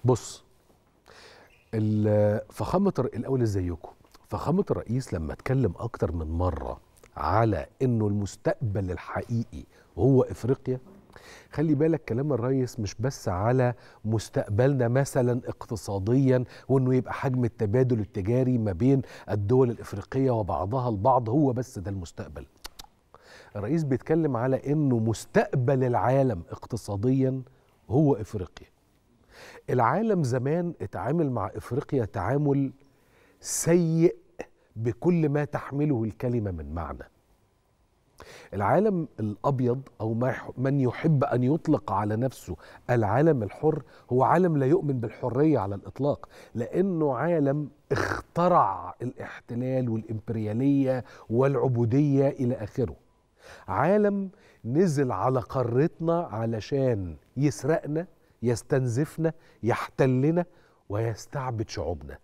بص ال- فخامة الر- الأول ازيكم فخامة الرئيس لما اتكلم أكتر من مرة على إنه المستقبل الحقيقي هو إفريقيا خلي بالك كلام الرئيس مش بس على مستقبلنا مثلا اقتصاديا وانه يبقى حجم التبادل التجاري ما بين الدول الافريقيه وبعضها البعض هو بس ده المستقبل الرئيس بيتكلم على انه مستقبل العالم اقتصاديا هو افريقيا العالم زمان اتعامل مع افريقيا تعامل سيء بكل ما تحمله الكلمه من معنى العالم الابيض او ما يح- من يحب ان يطلق على نفسه العالم الحر هو عالم لا يؤمن بالحريه على الاطلاق لانه عالم اخترع الاحتلال والامبرياليه والعبوديه الى اخره عالم نزل على قارتنا علشان يسرقنا يستنزفنا يحتلنا ويستعبد شعوبنا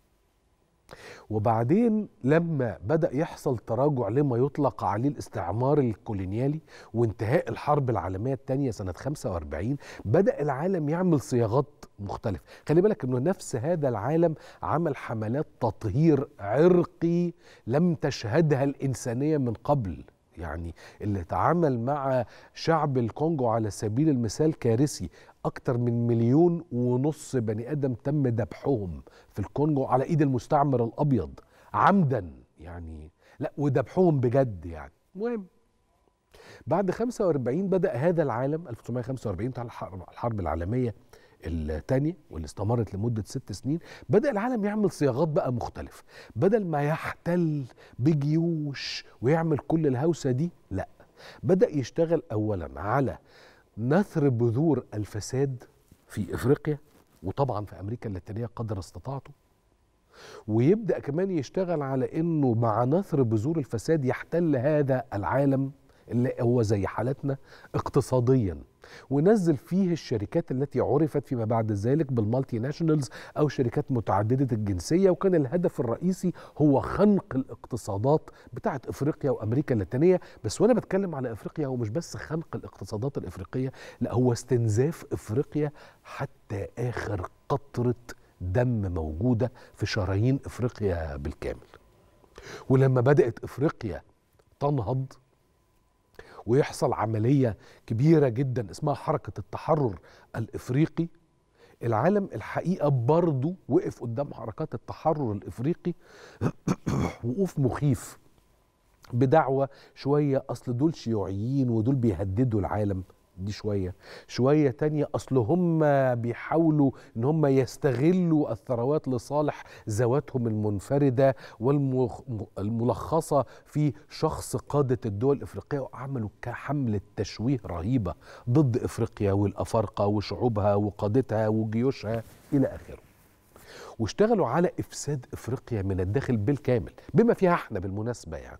وبعدين لما بدأ يحصل تراجع لما يطلق عليه الاستعمار الكولونيالي وانتهاء الحرب العالمية الثانية سنة 45 بدأ العالم يعمل صياغات مختلفة خلي بالك انه نفس هذا العالم عمل حملات تطهير عرقي لم تشهدها الإنسانية من قبل يعني اللي تعامل مع شعب الكونجو على سبيل المثال كارثي أكتر من مليون ونص بني آدم تم ذبحهم في الكونجو على إيد المستعمر الأبيض عمدا يعني لا وذبحهم بجد يعني المهم بعد 45 بدأ هذا العالم 1945 بتاع الحرب الحرب العالمية الثانية واللي استمرت لمدة ست سنين بدأ العالم يعمل صياغات بقى مختلفة بدل ما يحتل بجيوش ويعمل كل الهوسة دي لا بدأ يشتغل أولا على نثر بذور الفساد في إفريقيا وطبعا في أمريكا اللاتينية قدر استطاعته ويبدأ كمان يشتغل على أنه مع نثر بذور الفساد يحتل هذا العالم اللي هو زي حالتنا اقتصاديا ونزل فيه الشركات التي عرفت فيما بعد ذلك بالمالتي ناشونالز او شركات متعدده الجنسيه وكان الهدف الرئيسي هو خنق الاقتصادات بتاعه افريقيا وامريكا اللاتينيه بس وانا بتكلم على افريقيا هو مش بس خنق الاقتصادات الافريقيه لا هو استنزاف افريقيا حتى اخر قطره دم موجوده في شرايين افريقيا بالكامل ولما بدات افريقيا تنهض ويحصل عمليه كبيره جدا اسمها حركه التحرر الافريقي العالم الحقيقه برضه وقف قدام حركات التحرر الافريقي وقوف مخيف بدعوى شويه اصل دول شيوعيين ودول بيهددوا العالم دي شويه شويه تانية اصل هم بيحاولوا ان هم يستغلوا الثروات لصالح ذواتهم المنفرده والملخصه في شخص قاده الدول الافريقيه وعملوا كحمله تشويه رهيبه ضد افريقيا والافارقه وشعوبها وقادتها وجيوشها الى اخره واشتغلوا على افساد افريقيا من الداخل بالكامل بما فيها احنا بالمناسبه يعني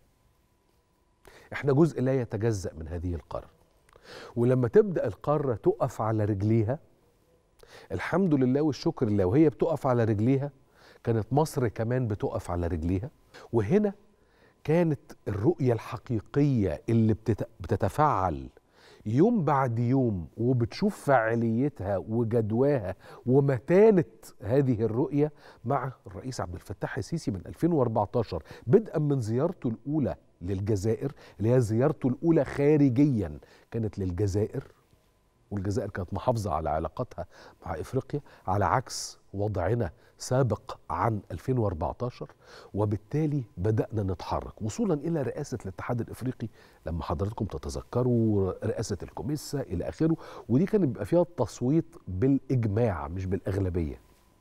احنا جزء لا يتجزا من هذه القاره ولما تبدا القاره تقف على رجليها الحمد لله والشكر لله وهي بتقف على رجليها كانت مصر كمان بتقف على رجليها وهنا كانت الرؤيه الحقيقيه اللي بتت- بتتفعل يوم بعد يوم وبتشوف فاعليتها وجدواها ومتانه هذه الرؤيه مع الرئيس عبد الفتاح السيسي من 2014 بدءا من زيارته الاولى للجزائر اللي هي زيارته الاولى خارجيا كانت للجزائر والجزائر كانت محافظة على علاقاتها مع إفريقيا على عكس وضعنا سابق عن 2014 وبالتالي بدأنا نتحرك وصولا إلى رئاسة الاتحاد الإفريقي لما حضراتكم تتذكروا رئاسة الكوميسا إلى آخره ودي كان بيبقى فيها التصويت بالإجماع مش بالأغلبية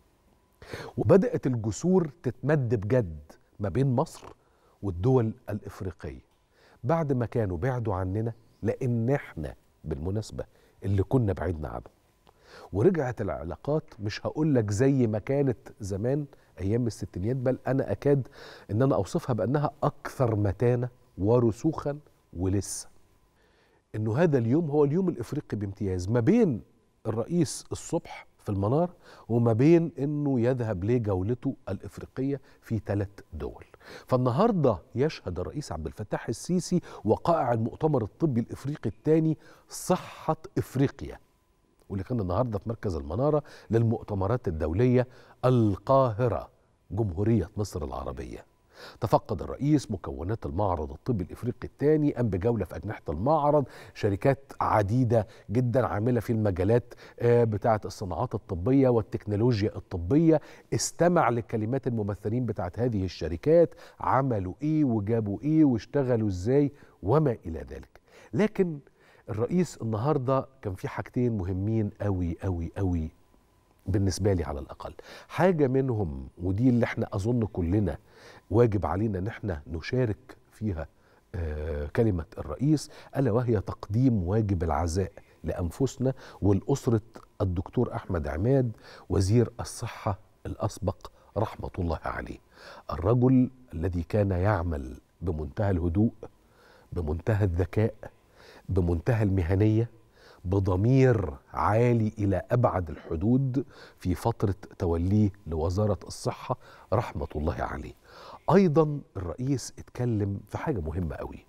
وبدأت الجسور تتمد بجد ما بين مصر والدول الإفريقية بعد ما كانوا بعدوا عننا لأن احنا بالمناسبة اللي كنا بعدنا عنهم ورجعت العلاقات مش هقول لك زي ما كانت زمان ايام الستينيات بل انا اكاد ان انا اوصفها بانها اكثر متانه ورسوخا ولسه انه هذا اليوم هو اليوم الافريقي بامتياز ما بين الرئيس الصبح في المنار وما بين انه يذهب لجولته الافريقيه في ثلاث دول فالنهارده يشهد الرئيس عبد الفتاح السيسي وقائع المؤتمر الطبي الافريقي الثاني صحه افريقيا واللي كان النهارده في مركز المناره للمؤتمرات الدوليه القاهره جمهوريه مصر العربيه تفقد الرئيس مكونات المعرض الطبي الافريقي الثاني قام بجوله في اجنحه المعرض شركات عديده جدا عامله في المجالات آه، بتاعه الصناعات الطبيه والتكنولوجيا الطبيه استمع لكلمات الممثلين بتاعه هذه الشركات عملوا ايه وجابوا ايه واشتغلوا ازاي وما الى ذلك لكن الرئيس النهارده كان في حاجتين مهمين قوي قوي قوي بالنسبه لي على الاقل حاجه منهم ودي اللي احنا اظن كلنا واجب علينا ان احنا نشارك فيها آه كلمه الرئيس الا وهي تقديم واجب العزاء لانفسنا ولاسره الدكتور احمد عماد وزير الصحه الاسبق رحمه الله عليه الرجل الذي كان يعمل بمنتهى الهدوء بمنتهى الذكاء بمنتهى المهنيه بضمير عالي الى ابعد الحدود في فتره توليه لوزاره الصحه رحمه الله عليه. ايضا الرئيس اتكلم في حاجه مهمه قوي.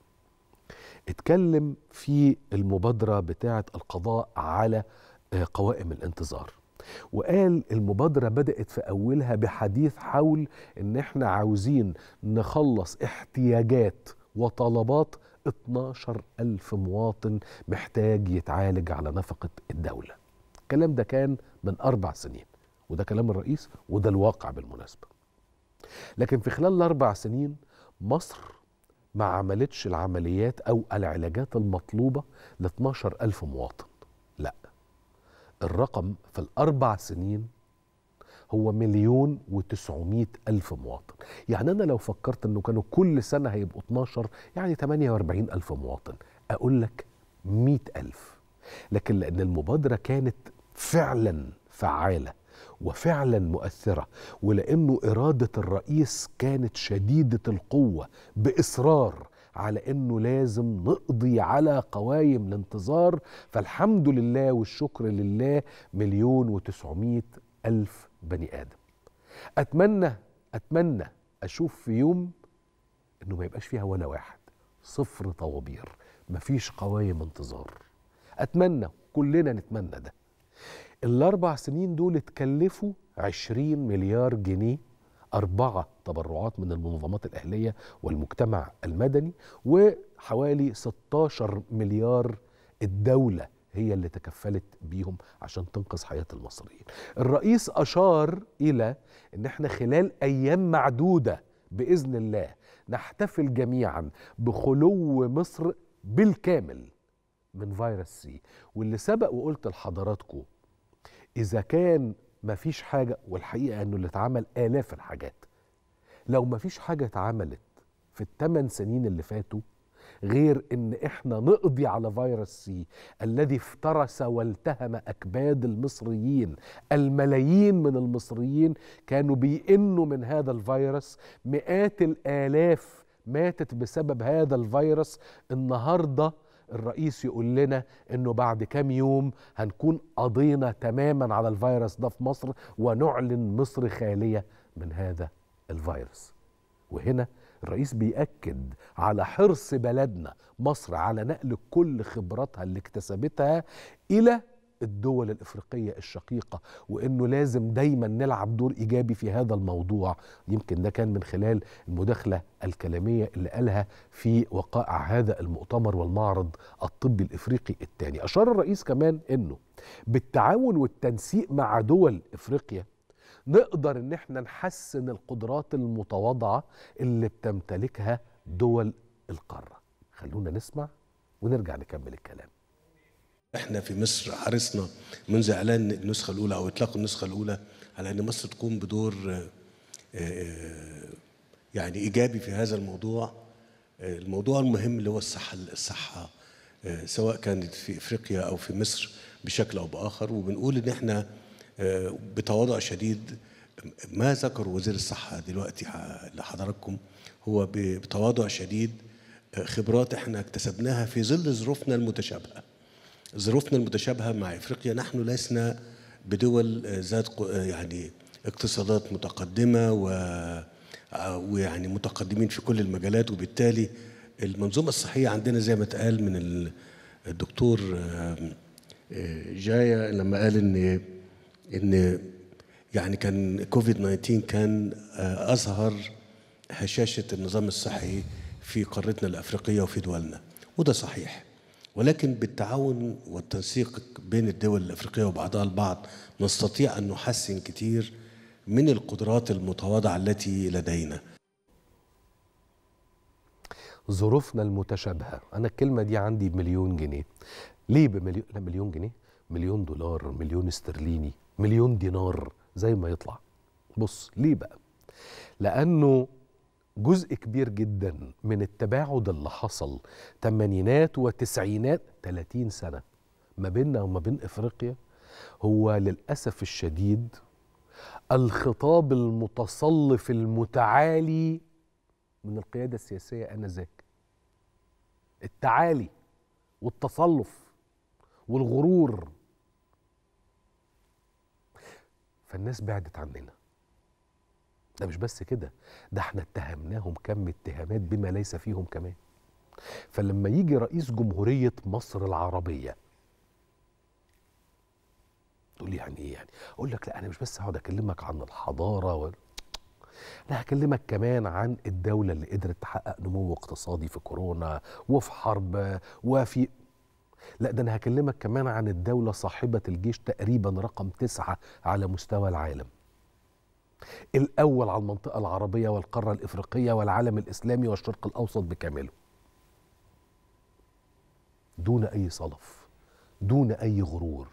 اتكلم في المبادره بتاعه القضاء على آه، قوائم الانتظار. وقال المبادرة بدأت في أولها بحديث حول إن إحنا عاوزين نخلص احتياجات وطلبات 12 ألف مواطن محتاج يتعالج على نفقة الدولة الكلام ده كان من أربع سنين وده كلام الرئيس وده الواقع بالمناسبة لكن في خلال الأربع سنين مصر ما عملتش العمليات أو العلاجات المطلوبة ل 12 ألف مواطن لا الرقم في الأربع سنين هو مليون وتسعمائة ألف مواطن يعني أنا لو فكرت أنه كانوا كل سنة هيبقوا 12 يعني 48 ألف مواطن أقول لك 100 ألف لكن لأن المبادرة كانت فعلا فعالة وفعلا مؤثرة ولأنه إرادة الرئيس كانت شديدة القوة بإصرار على انه لازم نقضي على قوايم الانتظار فالحمد لله والشكر لله مليون وتسعمائة ألف بني آدم أتمنى أتمنى أشوف في يوم إنه ما يبقاش فيها ولا واحد صفر طوابير مفيش قوايم انتظار أتمنى كلنا نتمنى ده الأربع سنين دول اتكلفوا 20 مليار جنيه أربعة تبرعات من المنظمات الأهلية والمجتمع المدني وحوالي 16 مليار الدولة هي اللي تكفلت بيهم عشان تنقذ حياة المصريين الرئيس أشار إلى أن احنا خلال أيام معدودة بإذن الله نحتفل جميعا بخلو مصر بالكامل من فيروس سي واللي سبق وقلت لحضراتكم إذا كان مفيش حاجة والحقيقة أنه اللي اتعمل آلاف الحاجات لو مفيش حاجة اتعملت في الثمان سنين اللي فاتوا غير ان احنا نقضي على فيروس سي الذي افترس والتهم اكباد المصريين الملايين من المصريين كانوا بيئنوا من هذا الفيروس مئات الالاف ماتت بسبب هذا الفيروس النهارده الرئيس يقول لنا انه بعد كام يوم هنكون قضينا تماما على الفيروس ده في مصر ونعلن مصر خاليه من هذا الفيروس وهنا الرئيس بيأكد على حرص بلدنا مصر على نقل كل خبراتها اللي اكتسبتها إلى الدول الافريقيه الشقيقه وانه لازم دايما نلعب دور ايجابي في هذا الموضوع يمكن ده كان من خلال المداخله الكلاميه اللي قالها في وقائع هذا المؤتمر والمعرض الطبي الافريقي الثاني اشار الرئيس كمان انه بالتعاون والتنسيق مع دول افريقيا نقدر ان احنا نحسن القدرات المتواضعه اللي بتمتلكها دول القاره خلونا نسمع ونرجع نكمل الكلام احنا في مصر حرصنا منذ اعلان النسخه الاولى او اطلاق النسخه الاولى على ان مصر تقوم بدور آه، آه، يعني ايجابي في هذا الموضوع آه، الموضوع المهم اللي هو الصحه الصحه سواء كانت في افريقيا او في مصر بشكل او باخر وبنقول ان احنا بتواضع شديد ما ذكر وزير الصحه دلوقتي لحضراتكم هو بتواضع شديد خبرات احنا اكتسبناها في ظل ظروفنا المتشابهه ظروفنا المتشابهه مع افريقيا نحن لسنا بدول ذات يعني اقتصادات متقدمه و ويعني متقدمين في كل المجالات وبالتالي المنظومه الصحيه عندنا زي ما اتقال من الدكتور آه، جاية لما قال ان ان يعني كان كوفيد 19 كان آه، اظهر هشاشة النظام الصحي في قارتنا الافريقية وفي دولنا وده صحيح ولكن بالتعاون والتنسيق بين الدول الافريقية وبعضها البعض نستطيع ان نحسن كتير من القدرات المتواضعة التي لدينا ظروفنا المتشابهة أنا الكلمة دي عندي بمليون جنيه ليه بمليون لا مليون جنيه مليون دولار مليون استرليني مليون دينار زي ما يطلع بص ليه بقى لأنه جزء كبير جدا من التباعد اللي حصل تمانينات وتسعينات 30 سنة ما بيننا وما بين إفريقيا هو للأسف الشديد الخطاب المتصلف المتعالي من القيادة السياسية آنذاك التعالي والتصلف والغرور فالناس بعدت عننا ده مش بس كده ده احنا اتهمناهم كم اتهامات بما ليس فيهم كمان فلما يجي رئيس جمهورية مصر العربية تقول لي يعني ايه يعني اقول لك لا انا مش بس هقعد اكلمك عن الحضارة و... لا هكلمك كمان عن الدولة اللي قدرت تحقق نمو اقتصادي في كورونا وفي حرب وفي لا ده أنا هكلمك كمان عن الدولة صاحبة الجيش تقريبا رقم تسعة على مستوى العالم الأول على المنطقة العربية والقارة الإفريقية والعالم الإسلامي والشرق الأوسط بكامله دون أي صلف دون أي غرور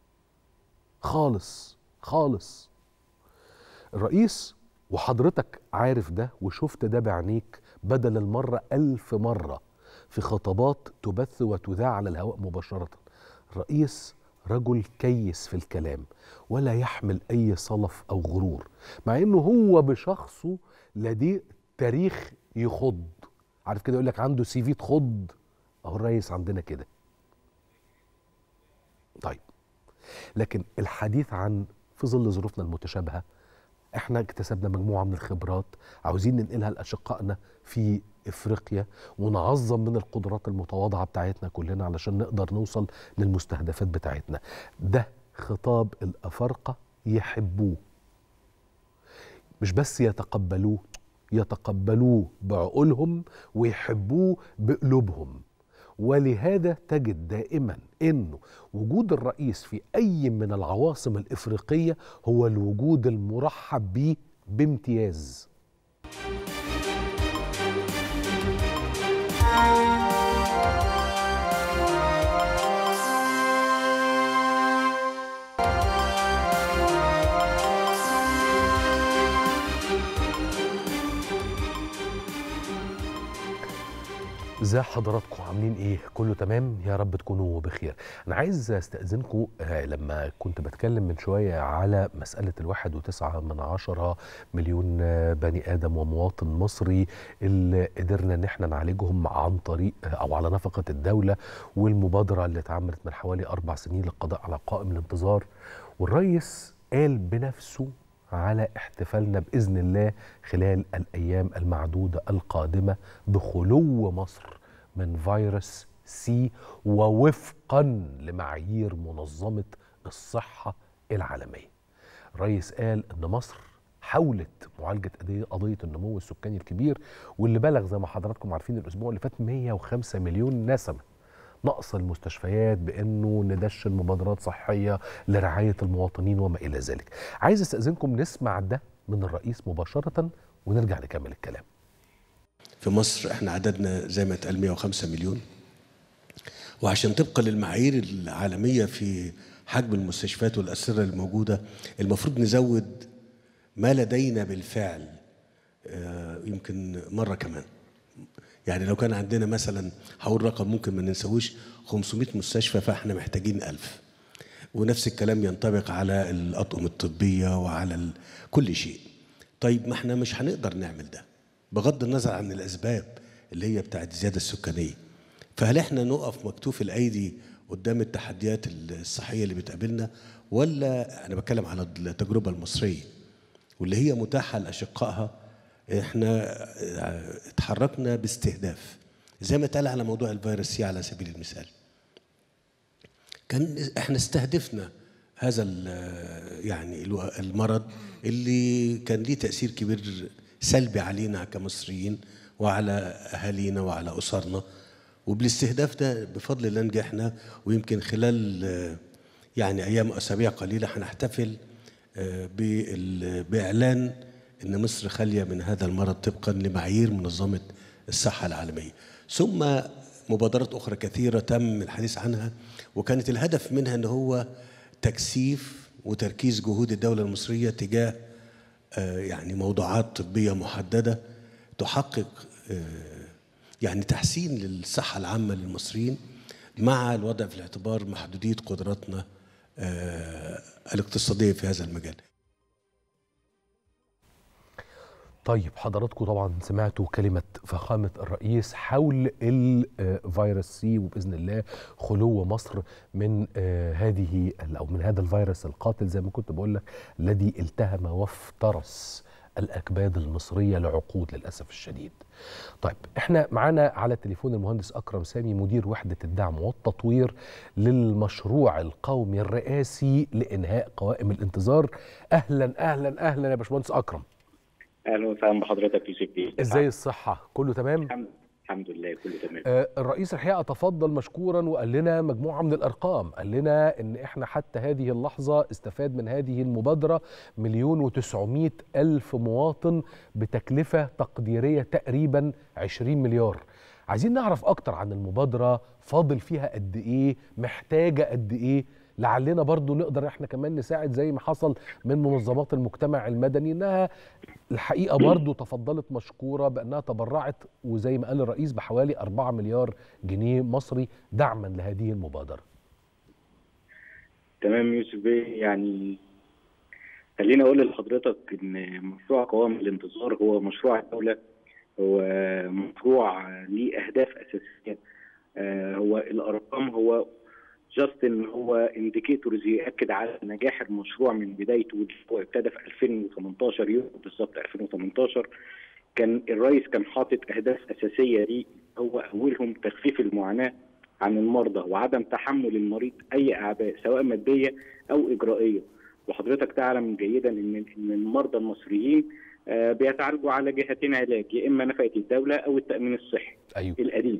خالص خالص الرئيس وحضرتك عارف ده وشفت ده بعينيك بدل المرة ألف مرة في خطابات تبث وتذاع على الهواء مباشرة الرئيس رجل كيس في الكلام ولا يحمل أي صلف أو غرور مع أنه هو بشخصه لديه تاريخ يخض عارف كده يقول لك عنده سي في تخض أهو الرئيس عندنا كده طيب لكن الحديث عن في ظل ظروفنا المتشابهه احنا اكتسبنا مجموعه من الخبرات عاوزين ننقلها لاشقائنا في افريقيا ونعظم من القدرات المتواضعه بتاعتنا كلنا علشان نقدر نوصل للمستهدفات بتاعتنا ده خطاب الافارقه يحبوه مش بس يتقبلوه يتقبلوه بعقولهم ويحبوه بقلوبهم ولهذا تجد دائما انه وجود الرئيس في اي من العواصم الافريقيه هو الوجود المرحب به بامتياز ازي حضراتكم عاملين ايه كله تمام يا رب تكونوا بخير انا عايز استاذنكم آه، لما كنت بتكلم من شويه على مساله الواحد وتسعة من عشرة مليون آه، بني ادم ومواطن مصري اللي قدرنا ان احنا نعالجهم عن طريق آه، او على نفقه الدوله والمبادره اللي اتعملت من حوالي اربع سنين للقضاء على قائم الانتظار والرئيس قال بنفسه على احتفالنا باذن الله خلال الايام المعدوده القادمه بخلو مصر من فيروس سي ووفقا لمعايير منظمه الصحه العالميه. الرئيس قال ان مصر حاولت معالجه قضيه قضيه النمو السكاني الكبير واللي بلغ زي ما حضراتكم عارفين الاسبوع اللي فات 105 مليون نسمه. نقص المستشفيات بانه ندشن مبادرات صحيه لرعايه المواطنين وما الى ذلك. عايز استاذنكم نسمع ده من الرئيس مباشره ونرجع نكمل الكلام. في مصر احنا عددنا زي ما اتقال 105 مليون وعشان طبقا للمعايير العالميه في حجم المستشفيات والاسره الموجوده المفروض نزود ما لدينا بالفعل آه، يمكن مره كمان يعني لو كان عندنا مثلا هقول رقم ممكن ما ننساهوش 500 مستشفى فاحنا محتاجين 1000 ونفس الكلام ينطبق على الأطقم الطبية وعلى ال... كل شيء طيب ما احنا مش هنقدر نعمل ده بغض النظر عن الأسباب اللي هي بتاعت الزيادة السكانية فهل احنا نقف مكتوف الأيدي قدام التحديات الصحية اللي بتقابلنا ولا أنا بتكلم على التجربة المصرية واللي هي متاحة لأشقائها احنا اه، اتحركنا باستهداف زي ما اتقال على موضوع الفيروس سي على سبيل المثال كان احنا استهدفنا هذا ال- يعني الو- المرض اللي كان ليه تاثير كبير سلبي علينا كمصريين وعلى اهالينا وعلى اسرنا وبالاستهداف ده بفضل الله نجحنا ويمكن خلال آه، يعني ايام اسابيع قليله هنحتفل آه، بال- باعلان ان مصر خاليه من هذا المرض طبقا لمعايير منظمه الصحه العالميه ثم مبادرات اخرى كثيره تم الحديث عنها وكانت الهدف منها ان هو تكثيف وتركيز جهود الدوله المصريه تجاه آه، يعني موضوعات طبيه محدده تحقق آه، يعني تحسين للصحه العامه للمصريين مع الوضع في الاعتبار محدوديه قدراتنا آه، الاقتصاديه في هذا المجال. طيب حضراتكم طبعا سمعتوا كلمة فخامة الرئيس حول الفيروس سي وبإذن الله خلو مصر من آه، هذه أو من هذا الفيروس القاتل زي ما كنت بقول لك الذي التهم وافترس الأكباد المصرية لعقود للأسف الشديد طيب احنا معانا على التليفون المهندس أكرم سامي مدير وحدة الدعم والتطوير للمشروع القومي الرئاسي لإنهاء قوائم الانتظار أهلا أهلا أهلا يا باشمهندس أكرم اهلا وسهلا بحضرتك يوسف بيه ازاي الصحة؟ كله تمام؟ الحمد الحمد لله كله تمام آه الرئيس الحقيقة تفضل مشكورا وقال لنا مجموعة من الأرقام قال لنا إن إحنا حتى هذه اللحظة استفاد من هذه المبادرة مليون وتسعمائة ألف مواطن بتكلفة تقديرية تقريبا 20 مليار عايزين نعرف أكتر عن المبادرة فاضل فيها قد إيه محتاجة قد إيه لعلنا برضو نقدر احنا كمان نساعد زي ما حصل من منظمات المجتمع المدني انها الحقيقه برضو تفضلت مشكوره بانها تبرعت وزي ما قال الرئيس بحوالي 4 مليار جنيه مصري دعما لهذه المبادره. تمام يوسف بيه يعني خليني اقول لحضرتك ان مشروع قوائم الانتظار هو مشروع الدوله هو مشروع ليه اهداف اساسيه آه، هو الارقام هو جاست ان هو انديكيتورز ياكد على نجاح المشروع من بدايته هو ابتدى في 2018 يوم بالظبط 2018 كان الرئيس كان حاطط اهداف اساسيه ليه هو اولهم تخفيف المعاناه عن المرضى وعدم تحمل المريض اي اعباء سواء ماديه او اجرائيه وحضرتك تعلم جيدا ان ان المرضى المصريين آه، بيتعالجوا على جهتين علاج يا اما نفقه الدوله او التامين الصحي ايوه القديم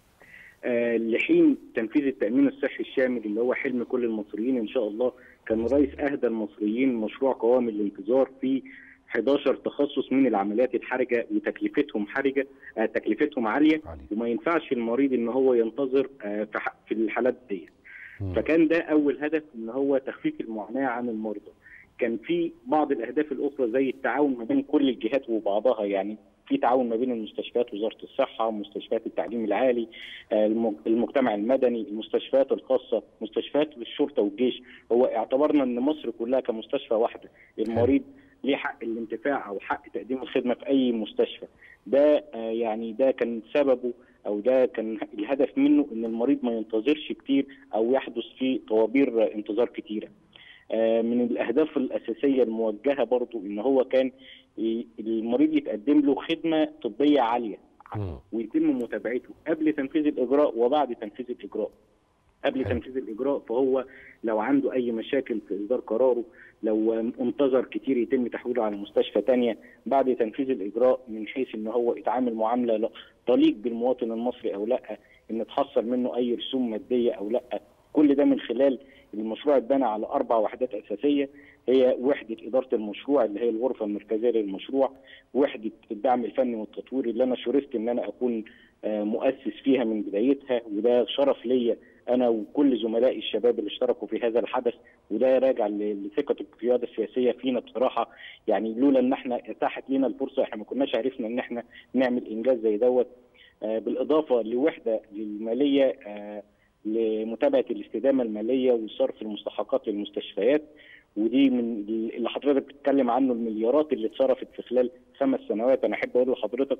آه، لحين تنفيذ التامين الصحي الشامل اللي هو حلم كل المصريين ان شاء الله كان الرئيس اهدى المصريين مشروع قوام الانتظار في 11 تخصص من العمليات الحرجه وتكلفتهم حرجه آه، تكلفتهم عاليه علي وما ينفعش المريض ان هو ينتظر آه، في ح- في الحالات دي مم. فكان ده اول هدف ان هو تخفيف المعاناه عن المرضى كان في بعض الاهداف الاخرى زي التعاون ما بين كل الجهات وبعضها يعني في تعاون ما بين المستشفيات وزاره الصحه مستشفيات التعليم العالي آه، الم- المجتمع المدني المستشفيات الخاصه مستشفيات الشرطه والجيش هو اعتبرنا ان مصر كلها كمستشفى واحده المريض ليه حق الانتفاع او حق تقديم الخدمه في اي مستشفى ده آه، يعني ده كان سببه او ده كان الهدف منه ان المريض ما ينتظرش كتير او يحدث فيه طوابير آه، انتظار كتيره آه، من الاهداف الاساسيه الموجهه برضو ان هو كان ي- المريض يتقدم له خدمه طبيه عاليه مم. ويتم متابعته قبل تنفيذ الاجراء وبعد تنفيذ الاجراء قبل حلو. تنفيذ الاجراء فهو لو عنده اي مشاكل في اصدار قراره لو انتظر كتير يتم تحويله على مستشفى تانية بعد تنفيذ الاجراء من حيث ان هو يتعامل معامله لا- تليق بالمواطن المصري او لا ان تحصل منه اي رسوم ماديه او لا كل ده من خلال المشروع اتبنى على اربع وحدات اساسيه هي وحده اداره المشروع اللي هي الغرفه المركزيه للمشروع وحده الدعم الفني والتطوير اللي انا شرفت ان انا اكون آه، مؤسس فيها من بدايتها وده شرف ليا انا وكل زملائي الشباب اللي اشتركوا في هذا الحدث وده راجع ل- لثقه القياده السياسيه فينا بصراحه يعني لولا ان احنا اتاحت لنا الفرصه احنا ما كناش عرفنا ان احنا نعمل انجاز زي دوت آه، بالاضافه لوحده للماليه آه، لمتابعه الاستدامه الماليه وصرف المستحقات للمستشفيات ودي من اللي حضرتك بتتكلم عنه المليارات اللي اتصرفت في خلال خمس سنوات انا احب اقول لحضرتك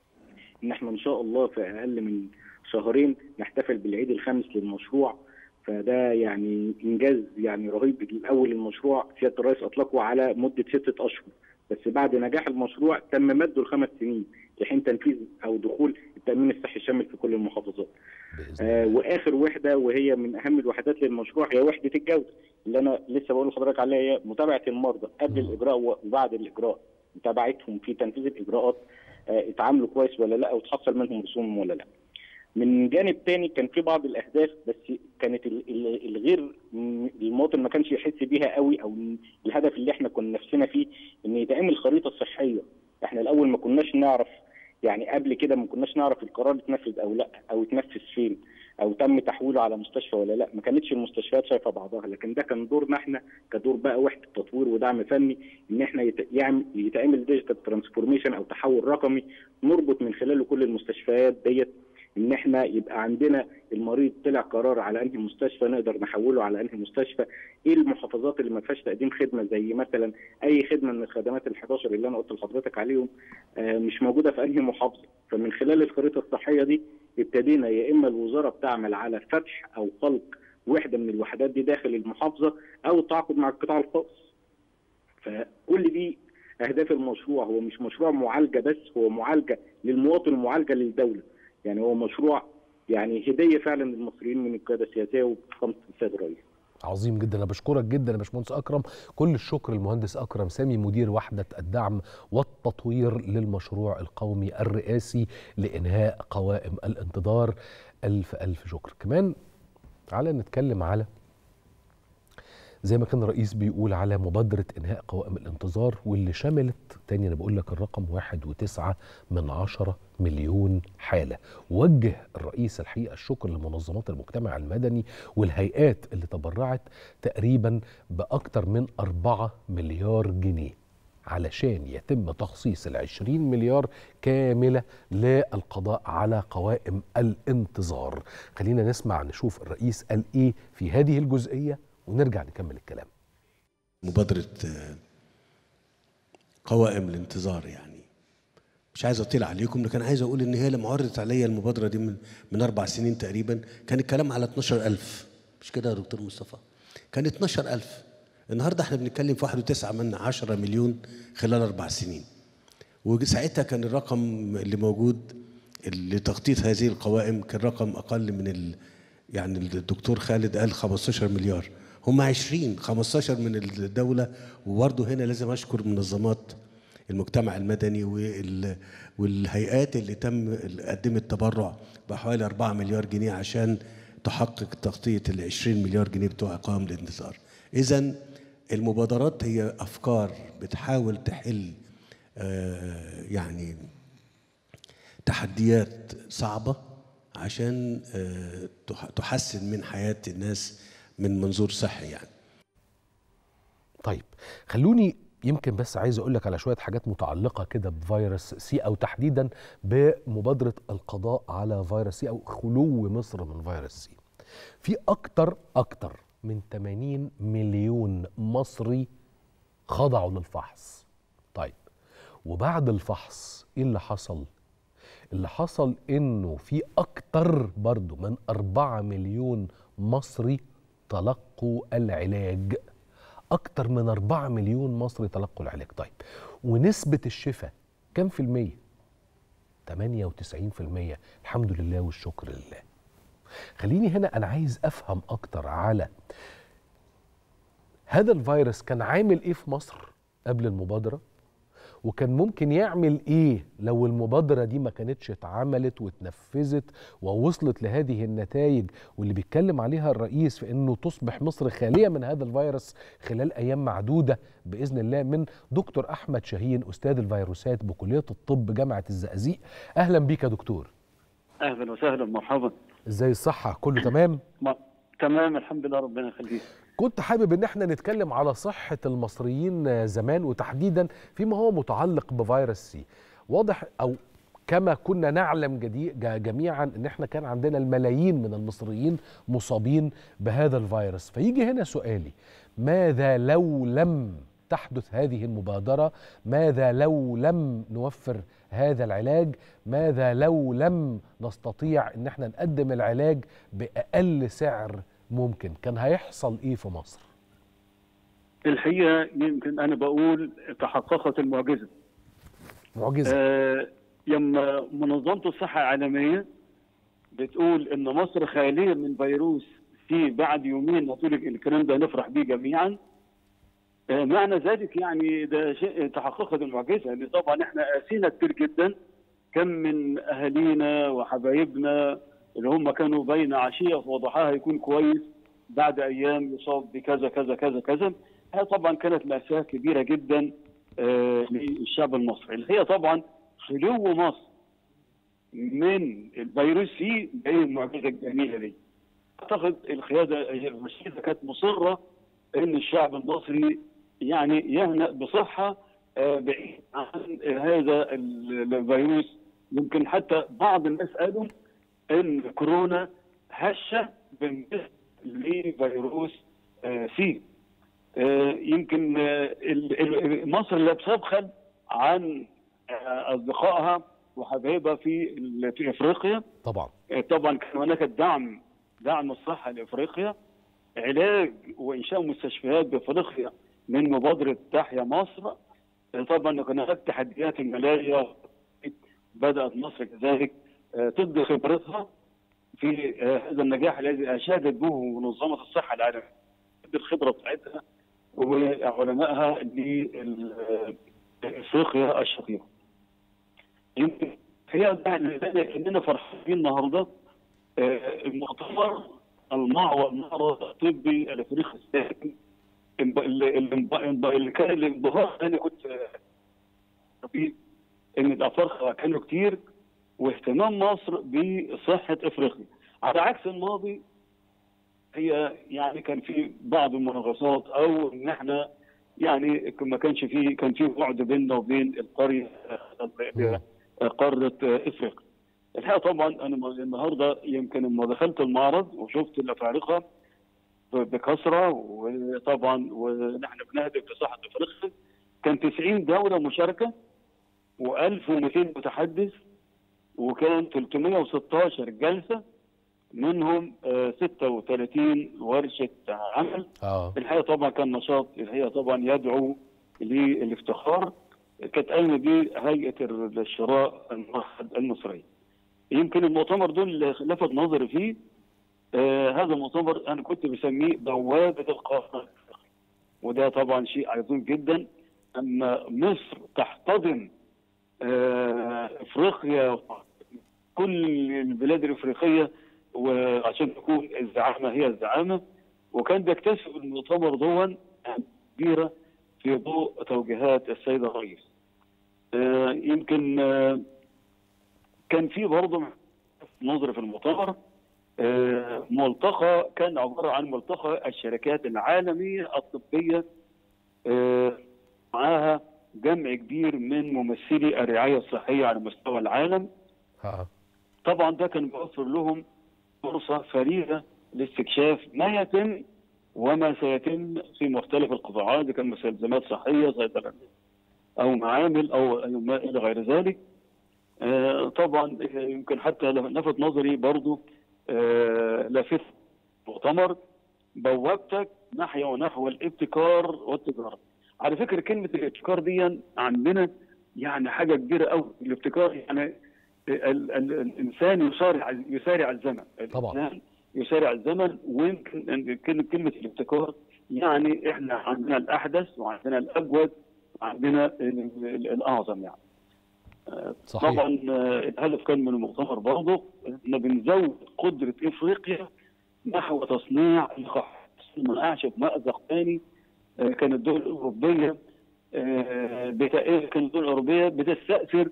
ان احنا ان شاء الله في اقل من شهرين نحتفل بالعيد الخامس للمشروع فده يعني انجاز يعني رهيب الاول المشروع سياده الرئيس اطلقه على مده سته اشهر بس بعد نجاح المشروع تم مده لخمس سنين لحين تنفيذ او دخول التامين الصحي الشامل في كل المحافظات باذن آه الله واخر وحده وهي من اهم الوحدات للمشروع هي وحده الجوده اللي انا لسه بقول لحضرتك عليها هي متابعه المرضى قبل مم. الاجراء وبعد الاجراء متابعتهم في تنفيذ الاجراءات آه اتعاملوا كويس ولا لا وتحصل منهم رسوم ولا لا من جانب تاني كان في بعض الاهداف بس كانت ال- ال- الغير م- المواطن ما كانش يحس بيها قوي او الهدف اللي احنا كنا نفسنا فيه ان يتعمل خريطه صحيه احنا الاول ما كناش نعرف يعني قبل كده ما كناش نعرف القرار اتنفذ او لا او اتنفذ فين او تم تحويله على مستشفى ولا لا ما كانتش المستشفيات شايفه بعضها لكن ده كان دورنا احنا كدور بقى وحده تطوير ودعم فني ان احنا يت- يعمل يتعمل ديجيتال ترانسفورميشن او تحول رقمي نربط من خلاله كل المستشفيات ديت ان احنا يبقى عندنا المريض طلع قرار على انهي مستشفى نقدر نحوله على انهي مستشفى ايه المحافظات اللي ما فيهاش تقديم خدمه زي مثلا اي خدمه من الخدمات ال 11 اللي انا قلت لحضرتك عليهم آه، مش موجوده في انهي محافظه فمن خلال الخريطه الصحيه دي ابتدينا يا اما الوزاره بتعمل على فتح او خلق وحده من الوحدات دي داخل المحافظه او التعاقد مع القطاع الخاص فكل دي اهداف المشروع هو مش مشروع معالجه بس هو معالجه للمواطن ومعالجه للدوله يعني هو مشروع يعني هديه فعلا للمصريين من القياده السياسيه وفخامه السيد الرئيس عظيم جدا انا بشكرك جدا يا باشمهندس اكرم كل الشكر للمهندس اكرم سامي مدير وحده الدعم والتطوير للمشروع القومي الرئاسي لانهاء قوائم الانتظار الف الف شكر كمان تعالى نتكلم على زي ما كان الرئيس بيقول على مبادرة إنهاء قوائم الانتظار واللي شملت تاني أنا بقول لك الرقم واحد وتسعة من عشرة مليون حالة وجه الرئيس الحقيقة الشكر لمنظمات المجتمع المدني والهيئات اللي تبرعت تقريبا بأكتر من أربعة مليار جنيه علشان يتم تخصيص العشرين مليار كاملة للقضاء على قوائم الانتظار خلينا نسمع نشوف الرئيس قال إيه في هذه الجزئية ونرجع نكمل الكلام مبادرة آه، قوائم الانتظار يعني مش عايز اطيل عليكم لكن عايز اقول ان هي لما عرضت عليا المبادرة دي من من اربع سنين تقريبا كان الكلام على 12000 مش كده يا دكتور مصطفى كان 12000 النهارده احنا بنتكلم في 1.9 من 10 مليون خلال اربع سنين وساعتها كان الرقم اللي موجود لتخطيط هذه القوائم كان رقم اقل من ال يعني الدكتور خالد قال 15 مليار هم 20 15 من الدوله وبرضه هنا لازم اشكر منظمات المجتمع المدني وال والهيئات اللي تم اللي قدمت تبرع بحوالي 4 مليار جنيه عشان تحقق تغطيه ال 20 مليار جنيه بتوع قوائم الانتظار. اذا المبادرات هي افكار بتحاول تحل آه، يعني تحديات صعبة عشان آه، تح- تحسن من حياة الناس من منظور صحي يعني طيب خلوني يمكن بس عايز اقول لك على شويه حاجات متعلقه كده بفيروس سي او تحديدا بمبادره القضاء على فيروس سي او خلو مصر من فيروس سي في اكتر اكتر من 80 مليون مصري خضعوا للفحص طيب وبعد الفحص ايه اللي حصل اللي حصل انه في اكتر برضو من أربعة مليون مصري تلقوا العلاج اكتر من أربعة مليون مصري تلقوا العلاج طيب ونسبة الشفاء كم في المية 98 في المية الحمد لله والشكر لله خليني هنا انا عايز افهم اكتر على هذا الفيروس كان عامل ايه في مصر قبل المبادره وكان ممكن يعمل ايه لو المبادره دي ما كانتش اتعملت واتنفذت ووصلت لهذه النتائج واللي بيتكلم عليها الرئيس في انه تصبح مصر خاليه من هذا الفيروس خلال ايام معدوده باذن الله من دكتور احمد شاهين استاذ الفيروسات بكليه الطب جامعه الزقازيق اهلا بيك يا دكتور اهلا وسهلا مرحبا ازاي الصحه كله تمام ما. تمام الحمد لله ربنا يخليك كنت حابب ان احنا نتكلم على صحة المصريين زمان وتحديدا فيما هو متعلق بفيروس سي واضح او كما كنا نعلم جدي ج- جميعا ان احنا كان عندنا الملايين من المصريين مصابين بهذا الفيروس فيجي هنا سؤالي ماذا لو لم تحدث هذه المبادرة ماذا لو لم نوفر هذا العلاج ماذا لو لم نستطيع ان احنا نقدم العلاج بأقل سعر ممكن كان هيحصل ايه في مصر الحقيقه يمكن انا بقول تحققت المعجزه معجزة آه يما منظمه الصحه العالميه بتقول ان مصر خاليه من فيروس سي بعد يومين هتقول الكلام ده نفرح بيه جميعا آه، معنى ذلك يعني ده شيء تحققت المعجزه لان طبعا احنا قاسينا كتير جدا كم من اهالينا وحبايبنا اللي هم كانوا بين عشيه وضحاها يكون كويس بعد ايام يصاب بكذا كذا كذا كذا هي طبعا كانت ماساه كبيره جدا آه، للشعب المصري اللي هي طبعا خلو مصر من الفيروس سي هي المعجزه الجميله دي اعتقد القياده الرشيده كانت مصره ان الشعب المصري يعني يهنأ بصحه آه، بعيد عن هذا الفيروس يمكن حتى بعض الناس قالوا ان كورونا هشه بالنسبه لفيروس آه، سي آه، يمكن آه، ال- ال- مصر لا بتبخل عن آه، اصدقائها وحبايبها في ال- في افريقيا طبعا آه، طبعا كان هناك دعم دعم الصحه لافريقيا علاج وانشاء مستشفيات بافريقيا من مبادره تحيا مصر آه، طبعا كان هناك تحديات الملايا بدات مصر كذلك آه، تبدي خبرتها في آه، هذا النجاح الذي اشادت به منظمه الصحه العالميه تبدي الخبره بتاعتها وعلمائها لافريقيا الشقيقه. يمكن هي ده اللي اننا فرحانين النهارده آه، المؤتمر المعرض المعرض الطبي الافريقي الثاني الب- اللي اللي- اللي كان الانبهار اللي انا كنت آه، فيه ان الافارقه كانوا كتير واهتمام مصر بصحه افريقيا على عكس الماضي هي يعني كان في بعض المناقصات او ان احنا يعني ما كانش في كان في بعد بيننا وبين القريه آه، قاره آه، افريقيا. الحقيقه طبعا انا النهارده يمكن لما دخلت المعرض وشفت الافارقه بكثره وطبعا ونحن بنهدف لصحه افريقيا كان 90 دوله مشاركه و1200 متحدث وكان 316 جلسه منهم آه، 36 ورشه عمل اه الحقيقه طبعا كان نشاط الحقيقه طبعا يدعو للافتخار كانت قايمه به هيئه الشراء الموحد المصريه. يمكن المؤتمر دول اللي لفت نظري فيه آه هذا المؤتمر انا كنت بسميه بوابه القاره وده طبعا شيء عظيم جدا اما مصر تحتضن آه افريقيا كل البلاد الافريقيه وعشان تكون الزعامه هي الزعامه وكان بيكتسب المؤتمر دون كبيره في ضوء توجيهات السيد الرئيس. آه يمكن آه كان في برضه نظر في المؤتمر آه ملتقى كان عباره عن ملتقى الشركات العالميه الطبيه آه معاها جمع كبير من ممثلي الرعايه الصحيه على مستوى العالم اه طبعا ده كان بيوفر لهم فرصه فريده لاستكشاف ما يتم وما سيتم في مختلف القطاعات اذا كان مستلزمات صحيه صيدله او معامل او أو ما الى غير ذلك. آه طبعا يمكن حتى لفت نظري برضو آه لافت مؤتمر بوابتك نحو ونحو الابتكار والتجاره. على فكره كلمه الابتكار دي عندنا يعني حاجه كبيره قوي الابتكار يعني ال- ال- الانسان يسارع يسارع الزمن طبعا. الانسان يسارع الزمن ويمكن أن كلمه كلمه الابتكار يعني احنا عندنا الاحدث وعندنا الاجود وعندنا ال- ال- الاعظم يعني صحيح طبعا آه، الهدف كان من المؤتمر برضه ان بنزود قدره افريقيا نحو تصنيع اللقاح ما اعشف مأزق ثاني آه، كانت الدول الاوروبيه آه، بتا- كانت الدول الاوروبيه بتستاثر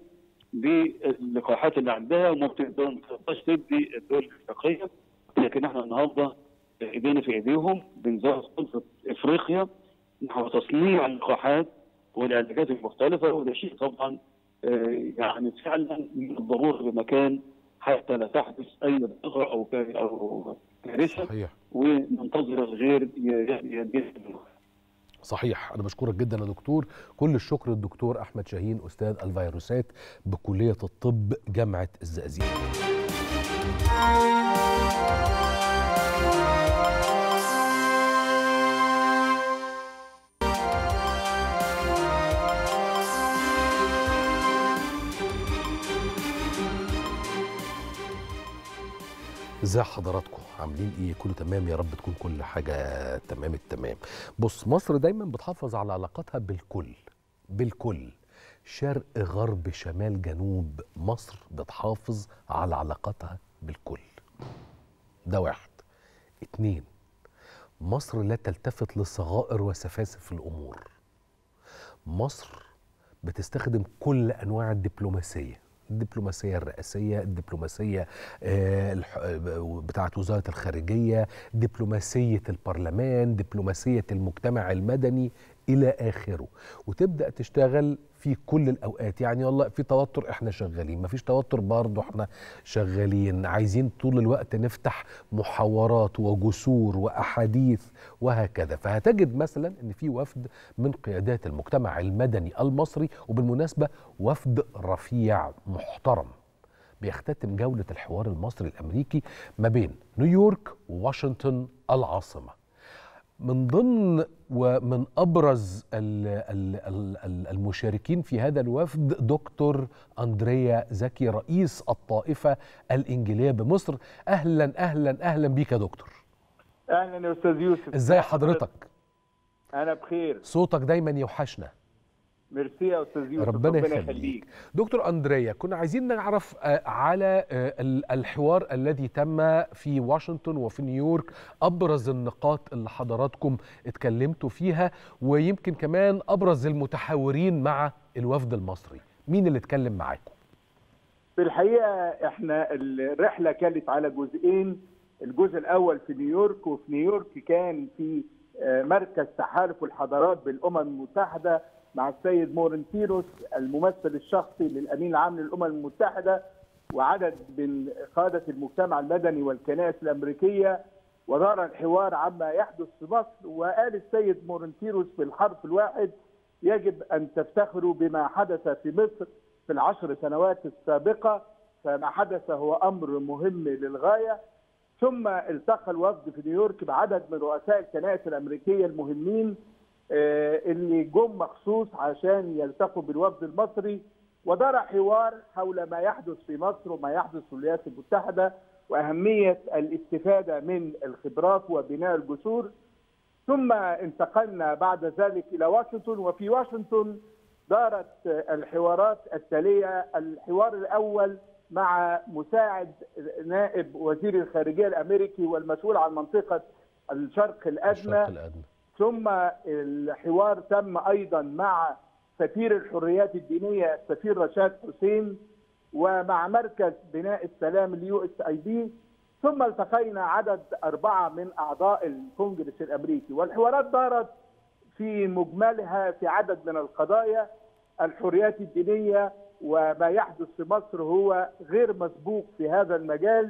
باللقاحات اللي عندها وما بتقدر- ما بتقدرش تدي الدول الافريقيه لكن احنا النهارده ايدينا في ايديهم بنزود قدره افريقيا نحو تصنيع اللقاحات والعلاجات المختلفه وده شيء طبعا آه، يعني فعلا من الضروره بمكان حتى لا تحدث اي ضرر او كا- او كارثه صحيح وننتظر الغير ي- ي- يدير صحيح انا بشكرك جدا يا دكتور كل الشكر للدكتور احمد شاهين استاذ الفيروسات بكليه الطب جامعه الزقازيق ازي حضراتكم عاملين ايه كله تمام يا رب تكون كل حاجه تمام التمام بص مصر دايما بتحافظ على علاقاتها بالكل بالكل شرق غرب شمال جنوب مصر بتحافظ على علاقاتها بالكل ده واحد اتنين مصر لا تلتفت لصغائر وسفاسف الامور مصر بتستخدم كل انواع الدبلوماسيه الدبلوماسيه الرئاسيه الدبلوماسيه آه، الح- آه، بتاعه وزاره الخارجيه دبلوماسيه البرلمان دبلوماسيه المجتمع المدني الى اخره وتبدا تشتغل في كل الاوقات يعني والله في توتر احنا شغالين مفيش توتر برضه احنا شغالين عايزين طول الوقت نفتح محاورات وجسور واحاديث وهكذا فهتجد مثلا ان في وفد من قيادات المجتمع المدني المصري وبالمناسبه وفد رفيع محترم بيختتم جوله الحوار المصري الامريكي ما بين نيويورك وواشنطن العاصمه من ضمن ومن ابرز ال ال ال ال المشاركين في هذا الوفد دكتور اندريا زكي رئيس الطائفه الانجيليه بمصر اهلا اهلا اهلا بيك يا دكتور اهلا يا استاذ يوسف ازاي حضرتك انا بخير صوتك دايما يوحشنا ميرسي يا استاذ يوسف ربنا يخليك دكتور اندريا كنا عايزين نعرف آه، على آه، ال- الحوار الذي تم في واشنطن وفي نيويورك ابرز النقاط اللي حضراتكم اتكلمتوا فيها ويمكن كمان ابرز المتحاورين مع الوفد المصري مين اللي اتكلم معاكم في الحقيقه احنا الرحله كانت على جزئين الجزء الاول في نيويورك وفي نيويورك كان في آه، مركز تحالف الحضارات بالامم المتحده مع السيد مورنتيروس الممثل الشخصي للامين العام للامم المتحده وعدد من قاده المجتمع المدني والكنائس الامريكيه ودار الحوار عما يحدث في مصر وقال السيد مورنتيروس في الحرف الواحد يجب ان تفتخروا بما حدث في مصر في العشر سنوات السابقه فما حدث هو امر مهم للغايه ثم التقى الوفد في نيويورك بعدد من رؤساء الكنائس الامريكيه المهمين آه، اللي جم مخصوص عشان يلتقوا بالوفد المصري ودار حوار حول ما يحدث في مصر وما يحدث في الولايات المتحده واهميه الاستفاده من الخبرات وبناء الجسور ثم انتقلنا بعد ذلك الى واشنطن وفي واشنطن دارت الحوارات التاليه الحوار الاول مع مساعد نائب وزير الخارجيه الامريكي والمسؤول عن منطقه الشرق الادنى الشرق الادنى ثم الحوار تم ايضا مع سفير الحريات الدينيه السفير رشاد حسين ومع مركز بناء السلام اليو اس اي بي ثم التقينا عدد اربعه من اعضاء الكونجرس الامريكي والحوارات دارت في مجملها في عدد من القضايا الحريات الدينيه وما يحدث في مصر هو غير مسبوق في هذا المجال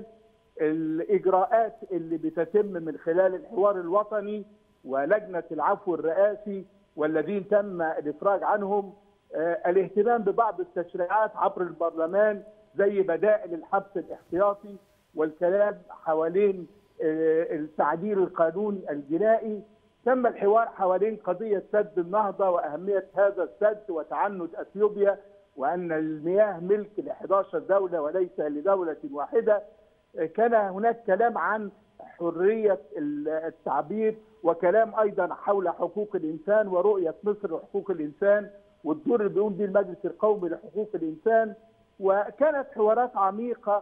الاجراءات اللي بتتم من خلال الحوار الوطني ولجنه العفو الرئاسي والذين تم الافراج عنهم آه، الاهتمام ببعض التشريعات عبر البرلمان زي بدائل الحبس الاحتياطي والكلام حوالين آه، تعديل القانون الجنائي تم الحوار حوالين قضيه سد النهضه واهميه هذا السد وتعنت اثيوبيا وان المياه ملك ل 11 دوله وليس لدوله واحده كان هناك كلام عن حريه التعبير وكلام ايضا حول حقوق الانسان ورؤيه مصر لحقوق الانسان والدور اللي بيقوم به المجلس القومي لحقوق الانسان وكانت حوارات عميقه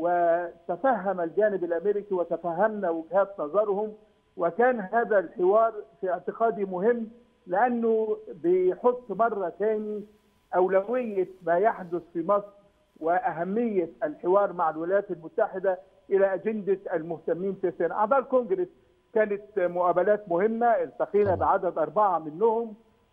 وتفهم الجانب الامريكي وتفهمنا وجهات نظرهم وكان هذا الحوار في اعتقادي مهم لانه بيحط مره ثاني اولويه ما يحدث في مصر واهميه الحوار مع الولايات المتحده الى اجنده المهتمين في السنه. اعضاء الكونجرس كانت مقابلات مهمه التقينا بعدد اربعه منهم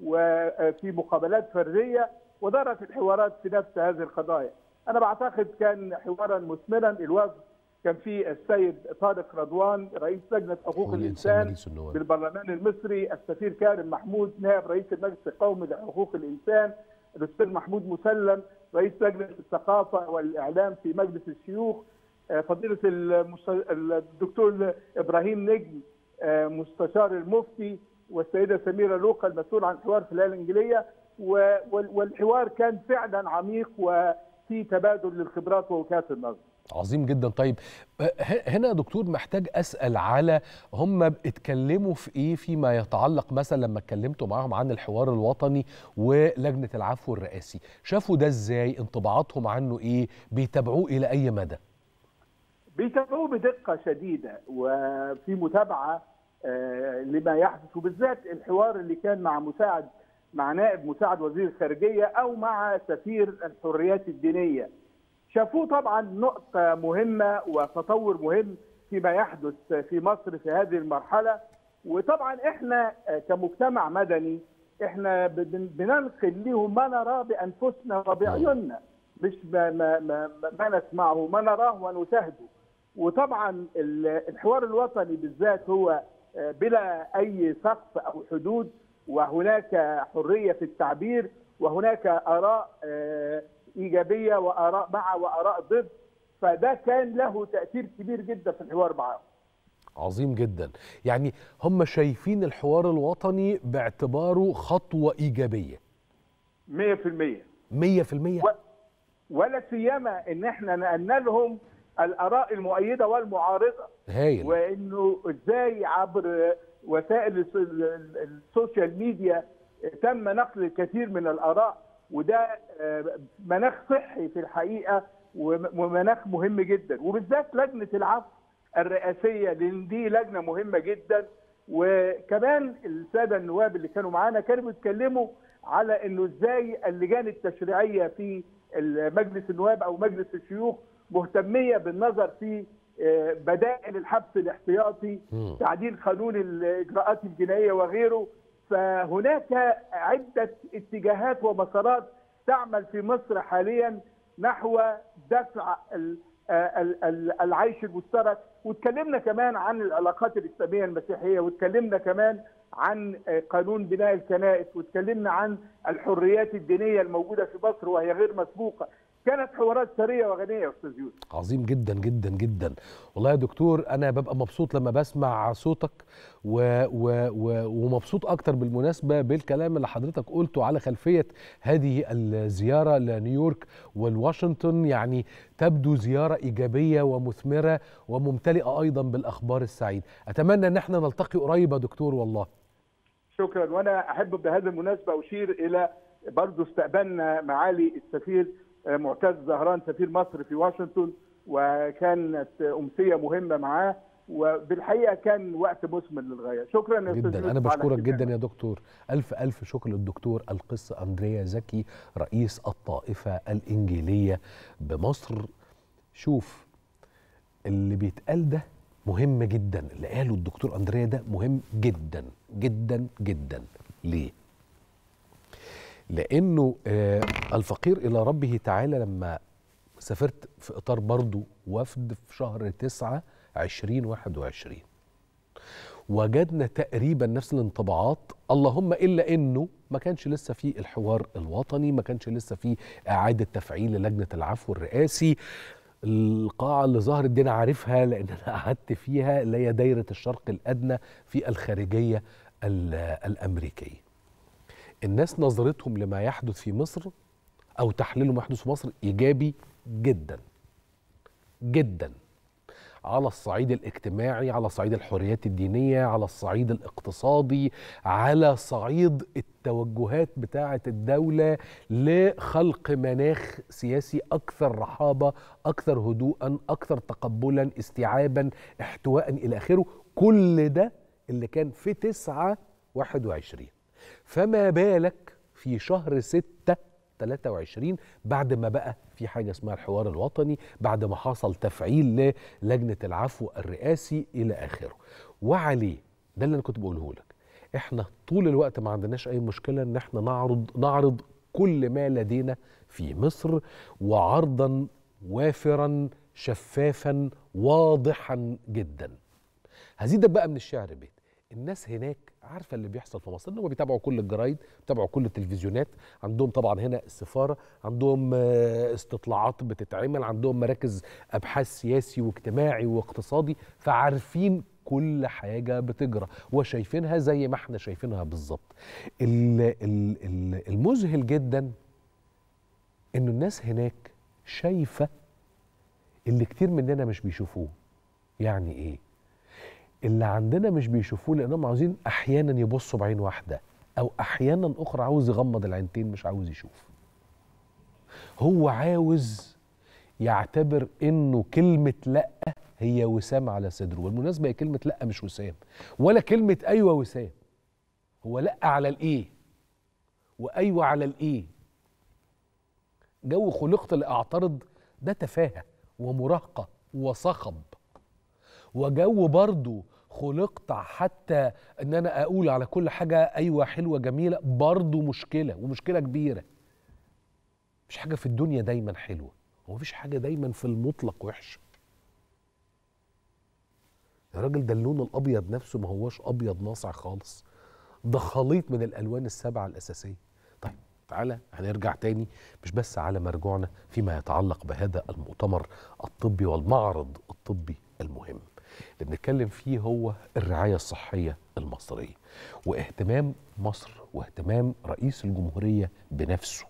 وفي مقابلات فرديه ودارت الحوارات في نفس هذه القضايا. انا بعتقد كان حوارا مثمرا الوفد كان فيه السيد طارق رضوان رئيس لجنه حقوق الانسان رئيس النواب. بالبرلمان المصري السفير كارم محمود نائب رئيس المجلس القومي لحقوق الانسان الاستاذ محمود مسلم رئيس لجنه الثقافه والاعلام في مجلس الشيوخ آه، فضيله المس- الدكتور ابراهيم نجم آه، مستشار المفتي والسيده سميره لوقا المسؤول عن الحوار في الهيئه الانجليزيه و- وال- والحوار كان فعلا عميق وفي في تبادل للخبرات ووجهات النظر عظيم جدا طيب آه، ه- هنا يا دكتور محتاج اسال على هم اتكلموا في ايه فيما يتعلق مثلا لما اتكلمتوا معاهم عن الحوار الوطني ولجنه العفو الرئاسي شافوا ده ازاي انطباعاتهم عنه ايه بيتابعوه الى اي مدى بيتابعوه بدقة شديدة وفي متابعة آه، لما يحدث وبالذات الحوار اللي كان مع مساعد مع نائب مساعد وزير الخارجية أو مع سفير الحريات الدينية شافوه طبعا نقطة مهمة وتطور مهم فيما يحدث في مصر في هذه المرحلة وطبعا احنا آه، كمجتمع مدني احنا بن- بننقل لهم ما نراه بانفسنا وبعيوننا مش ما, ما, ما, ما نسمعه ما نراه ونشاهده وطبعا ال- الحوار الوطني بالذات هو آه، بلا اي سقف او حدود وهناك حريه في التعبير وهناك اراء آه، ايجابيه واراء مع واراء ضد فده كان له تاثير كبير جدا في الحوار معاهم عظيم جدا يعني هم شايفين الحوار الوطني باعتباره خطوه ايجابيه 100% 100% و- ولا سيما ان احنا نقلنا لهم الاراء المؤيده والمعارضه هايل وانه ازاي عبر وسائل الس- ال- ال- السوشيال ميديا تم نقل الكثير من الاراء وده آه، مناخ صحي في الحقيقه وم- ومناخ مهم جدا وبالذات لجنه العفو الرئاسيه لان دي لجنه مهمه جدا وكمان الساده النواب اللي كانوا معانا كانوا بيتكلموا على انه ازاي اللجان التشريعيه في مجلس النواب او مجلس الشيوخ مهتميه بالنظر في آه، بدائل الحبس الاحتياطي مم. تعديل قانون الاجراءات الجنائيه وغيره فهناك عده اتجاهات ومسارات تعمل في مصر حاليا نحو دفع ال- آه، ال- ال- العيش المشترك واتكلمنا كمان عن العلاقات الاسلاميه المسيحيه واتكلمنا كمان عن آه، قانون بناء الكنائس واتكلمنا عن الحريات الدينيه الموجوده في مصر وهي غير مسبوقه كانت حوارات ثريه وغنيه يا استاذ يوسف عظيم جدا جدا جدا والله يا دكتور انا ببقى مبسوط لما بسمع صوتك و و و ومبسوط اكتر بالمناسبه بالكلام اللي حضرتك قلته على خلفيه هذه الزياره لنيويورك والواشنطن يعني تبدو زياره ايجابيه ومثمره وممتلئه ايضا بالاخبار السعيده اتمنى ان احنا نلتقي قريب يا دكتور والله شكرا وانا احب بهذه المناسبه اشير الى برضه استقبلنا معالي السفير آه، معتز زهران سفير مصر في واشنطن وكانت امسيه مهمه معاه وبالحقيقه كان وقت مثمر للغايه شكرا يا استاذ جدا يوسف انا على بشكرك اهتمامك. جدا يا دكتور الف الف شكر للدكتور القس اندريا زكي رئيس الطائفه الانجيليه بمصر شوف اللي بيتقال ده مهم جدا اللي قاله الدكتور اندريا ده مهم جدا جدا جدا ليه لانه آه الفقير الى ربه تعالى لما سافرت في اطار برضو وفد في شهر تسعة عشرين واحد وعشرين وجدنا تقريبا نفس الانطباعات اللهم الا انه ما كانش لسه في الحوار الوطني ما كانش لسه في اعاده تفعيل لجنه العفو الرئاسي القاعة اللي ظهرت دي أنا عارفها لأن أنا قعدت فيها اللي هي دايرة الشرق الأدنى في الخارجية ال- الأمريكية. الناس نظرتهم لما يحدث في مصر أو تحليلهم ما يحدث في مصر إيجابي جدا جدا على الصعيد الاجتماعي على صعيد الحريات الدينية على الصعيد الاقتصادي على صعيد التوجهات بتاعة الدولة لخلق مناخ سياسي أكثر رحابة أكثر هدوءا أكثر تقبلا استيعابا احتواء إلى آخره كل ده اللي كان في تسعة واحد وعشرين فما بالك في شهر ستة 23 بعد ما بقى في حاجة اسمها الحوار الوطني بعد ما حصل تفعيل للجنة العفو الرئاسي إلى آخره وعليه ده اللي أنا كنت بقوله لك احنا طول الوقت ما عندناش أي مشكلة إن احنا نعرض نعرض كل ما لدينا في مصر وعرضا وافرا شفافا واضحا جدا هزيدك بقى من الشعر بيت الناس هناك عارفه اللي بيحصل في مصر انهم بيتابعوا كل الجرايد بيتابعوا كل التلفزيونات عندهم طبعا هنا السفاره عندهم آه، استطلاعات بتتعمل عندهم مراكز ابحاث سياسي واجتماعي واقتصادي فعارفين كل حاجه بتجرى وشايفينها زي ما احنا شايفينها بالظبط ال- ال- ال- المذهل جدا انه الناس هناك شايفه اللي كتير مننا مش بيشوفوه يعني ايه اللي عندنا مش بيشوفوه لانهم عاوزين احيانا يبصوا بعين واحده او احيانا اخرى عاوز يغمض العينتين مش عاوز يشوف هو عاوز يعتبر انه كلمه لا هي وسام على صدره والمناسبه هي كلمه لا مش وسام ولا كلمه ايوه وسام هو لا على الايه وايوه على الايه جو خلقت لاعترض ده تفاهه ومراهقه وصخب وجو برضه خلقت حتى ان انا اقول على كل حاجه ايوه حلوه جميله برضه مشكله ومشكله كبيره مش حاجه في الدنيا دايما حلوه هو مفيش حاجه دايما في المطلق وحشه يا راجل ده اللون الابيض نفسه ما هوش ابيض ناصع خالص ده خليط من الالوان السبعه الاساسيه طيب تعالى هنرجع تاني مش بس على مرجوعنا فيما يتعلق بهذا المؤتمر الطبي والمعرض الطبي المهم اللي بنتكلم فيه هو الرعايه الصحيه المصريه واهتمام مصر واهتمام رئيس الجمهوريه بنفسه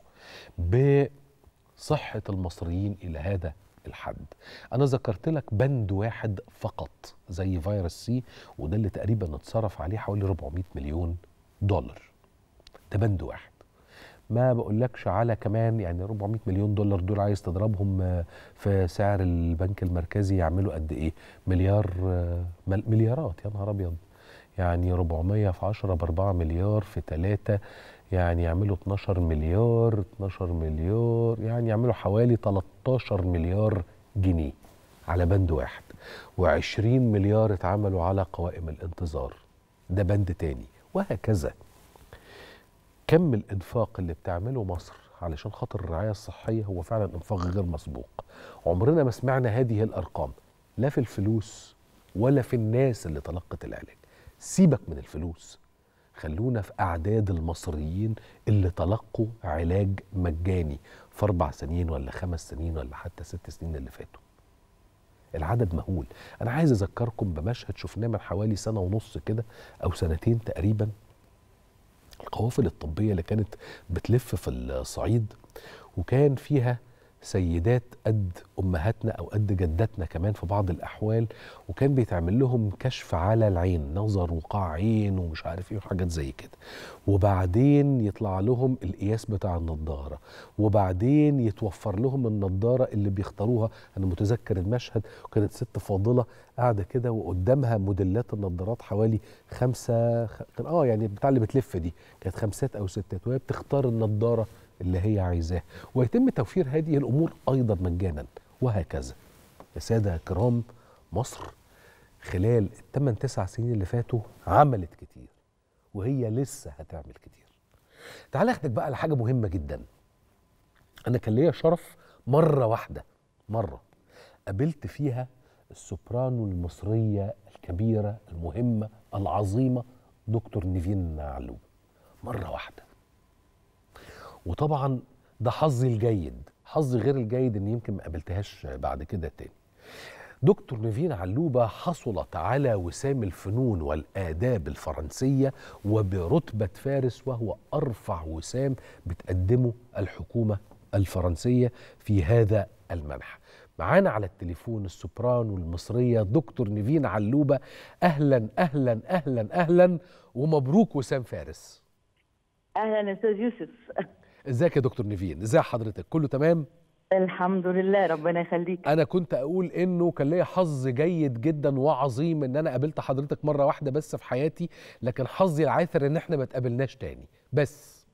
بصحه المصريين الى هذا الحد انا ذكرت لك بند واحد فقط زي فيروس سي وده اللي تقريبا اتصرف عليه حوالي 400 مليون دولار ده بند واحد ما بقولكش على كمان يعني 400 مليون دولار دول عايز تضربهم في سعر البنك المركزي يعملوا قد ايه مليار مليارات يا نهار ابيض يعني 400 في 10 ب 4 مليار في 3 يعني يعملوا 12 مليار 12 مليار يعني يعملوا حوالي 13 مليار جنيه على بند واحد و20 مليار اتعملوا على قوائم الانتظار ده بند تاني وهكذا كم الانفاق اللي بتعمله مصر علشان خاطر الرعايه الصحيه هو فعلا انفاق غير مسبوق عمرنا ما سمعنا هذه الارقام لا في الفلوس ولا في الناس اللي تلقت العلاج سيبك من الفلوس خلونا في اعداد المصريين اللي تلقوا علاج مجاني في اربع سنين ولا خمس سنين ولا حتى ست سنين اللي فاتوا العدد مهول انا عايز اذكركم بمشهد شفناه من حوالي سنه ونص كده او سنتين تقريبا القوافل الطبيه اللي كانت بتلف في الصعيد وكان فيها سيدات قد امهاتنا او قد جداتنا كمان في بعض الاحوال وكان بيتعمل لهم كشف على العين نظر وقاع عين ومش عارف ايه وحاجات زي كده وبعدين يطلع لهم القياس بتاع النضاره وبعدين يتوفر لهم النضاره اللي بيختاروها انا متذكر المشهد وكانت ست فاضله قاعده كده وقدامها موديلات النضارات حوالي خمسه خ... اه يعني بتاع اللي بتلف دي كانت خمسات او ستات وهي بتختار النضاره اللي هي عايزاه ويتم توفير هذه الامور ايضا مجانا وهكذا يا ساده كرام مصر خلال الثمان تسع سنين اللي فاتوا عملت كتير وهي لسه هتعمل كتير تعال اخدك بقى على حاجه مهمه جدا انا كان ليا شرف مره واحده مره قابلت فيها السوبرانو المصريه الكبيره المهمه العظيمه دكتور نيفين علوم مره واحده وطبعا ده حظي الجيد حظي غير الجيد ان يمكن ما قابلتهاش بعد كده تاني دكتور نيفين علوبة حصلت على وسام الفنون والآداب الفرنسية وبرتبة فارس وهو أرفع وسام بتقدمه الحكومة الفرنسية في هذا المنح معانا على التليفون السوبرانو المصرية دكتور نيفين علوبة أهلا أهلا أهلا أهلا ومبروك وسام فارس اهلا استاذ يوسف ازيك يا دكتور نيفين ازي حضرتك كله تمام الحمد لله ربنا يخليك انا كنت اقول انه كان ليا حظ جيد جدا وعظيم ان انا قابلت حضرتك مره واحده بس في حياتي لكن حظي العاثر ان احنا ما تقابلناش تاني بس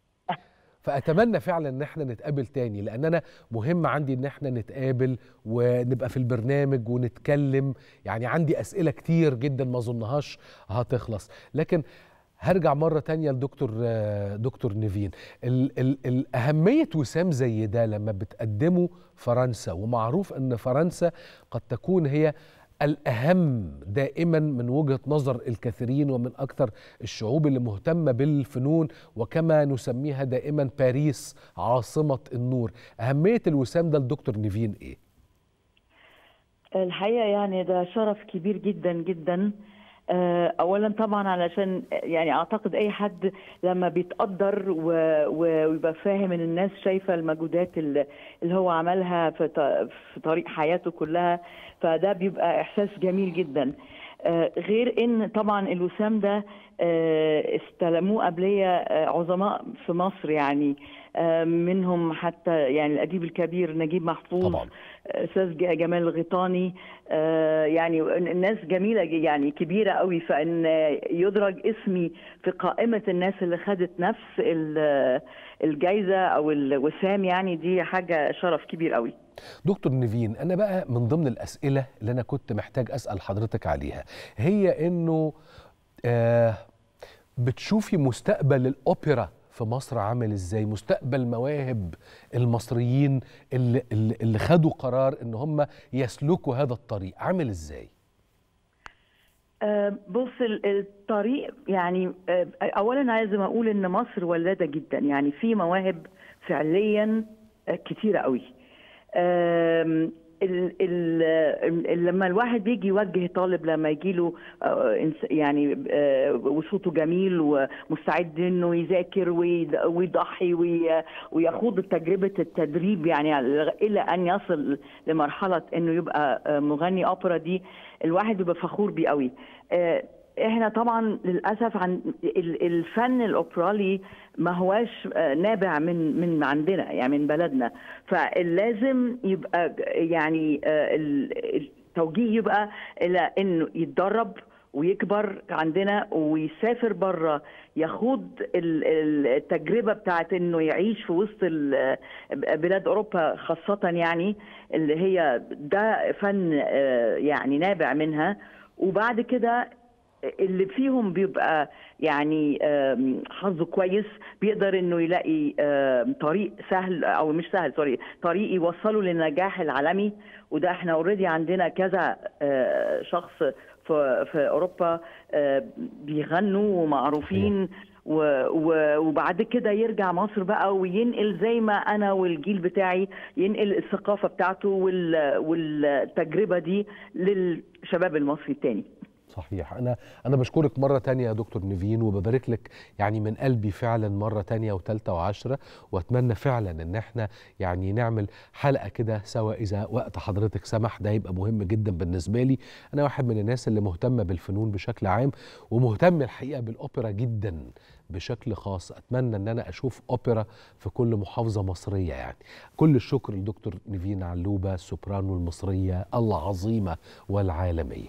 فاتمنى فعلا ان احنا نتقابل تاني لان انا مهم عندي ان احنا نتقابل ونبقى في البرنامج ونتكلم يعني عندي اسئله كتير جدا ما اظنهاش هتخلص لكن هرجع مرة تانية لدكتور دكتور نيفين ال ال ال أهمية وسام زي ده لما بتقدمه فرنسا ومعروف أن فرنسا قد تكون هي الأهم دائما من وجهة نظر الكثيرين ومن أكثر الشعوب اللي مهتمة بالفنون وكما نسميها دائما باريس عاصمة النور أهمية الوسام ده لدكتور نيفين إيه؟ الحقيقة يعني ده شرف كبير جدا جدا آه، اولا طبعا علشان يعني اعتقد اي حد لما بيتقدر و- و- ويبقى فاهم ان الناس شايفه المجهودات اللي اللي هو عملها في ط- في طريق حياته كلها فده بيبقى احساس جميل جدا آه، غير ان طبعا الوسام ده آه، استلموه قبليه آه، عظماء في مصر يعني آه، منهم حتى يعني الاديب الكبير نجيب محفوظ طبعا استاذ ج- جمال الغيطاني آه، يعني الناس جميله ج- يعني كبيره قوي فان يدرج اسمي في قائمه الناس اللي خدت نفس ال- الجايزه او الوسام يعني دي حاجه شرف كبير قوي دكتور نيفين انا بقى من ضمن الاسئله اللي انا كنت محتاج اسال حضرتك عليها هي انه آه بتشوفي مستقبل الاوبرا في مصر عامل ازاي مستقبل مواهب المصريين اللي, اللي اللي خدوا قرار ان هم يسلكوا هذا الطريق عامل ازاي آه، بص ال- الطريق يعني آه، اولا لازم اقول ان مصر ولاده جدا يعني في مواهب فعليا آه، كتيره قوي آم، ال ال ال- لما الواحد بيجي يوجه طالب لما يجي له يعني آه، وصوته جميل ومستعد انه يذاكر ويض- ويضحي وي- ويخوض تجربه التدريب يعني الى ان يصل لمرحله انه يبقى آه، مغني اوبرا دي الواحد بيبقى فخور بيه قوي آه، احنا طبعا للاسف عن ال- الفن الاوبرالي ما هواش آه، نابع من من عندنا يعني من بلدنا فلازم يبقى ج- يعني آه، ال- التوجيه يبقى الى انه يتدرب ويكبر عندنا ويسافر بره يخوض ال- ال- التجربه بتاعت انه يعيش في وسط ال- بلاد اوروبا خاصه يعني اللي هي ده فن آه، يعني نابع منها وبعد كده اللي فيهم بيبقى يعني آم، حظه كويس بيقدر انه يلاقي آم، طريق سهل او مش سهل سوري طريق يوصله للنجاح العالمي وده احنا اوريدي عندنا كذا آه، شخص في في اوروبا آه، بيغنوا ومعروفين و- و- وبعد كده يرجع مصر بقى وينقل زي ما انا والجيل بتاعي ينقل الثقافه بتاعته وال- والتجربه دي للشباب المصري التاني صحيح انا انا بشكرك مره تانية يا دكتور نيفين وببارك لك يعني من قلبي فعلا مره تانية وثالثه وعشرة واتمنى فعلا ان احنا يعني نعمل حلقه كده سوا اذا وقت حضرتك سمح ده يبقى مهم جدا بالنسبه لي انا واحد من الناس اللي مهتمه بالفنون بشكل عام ومهتم الحقيقه بالاوبرا جدا بشكل خاص اتمنى ان انا اشوف اوبرا في كل محافظه مصريه يعني كل الشكر لدكتور نيفين علوبه السوبرانو المصريه العظيمه والعالميه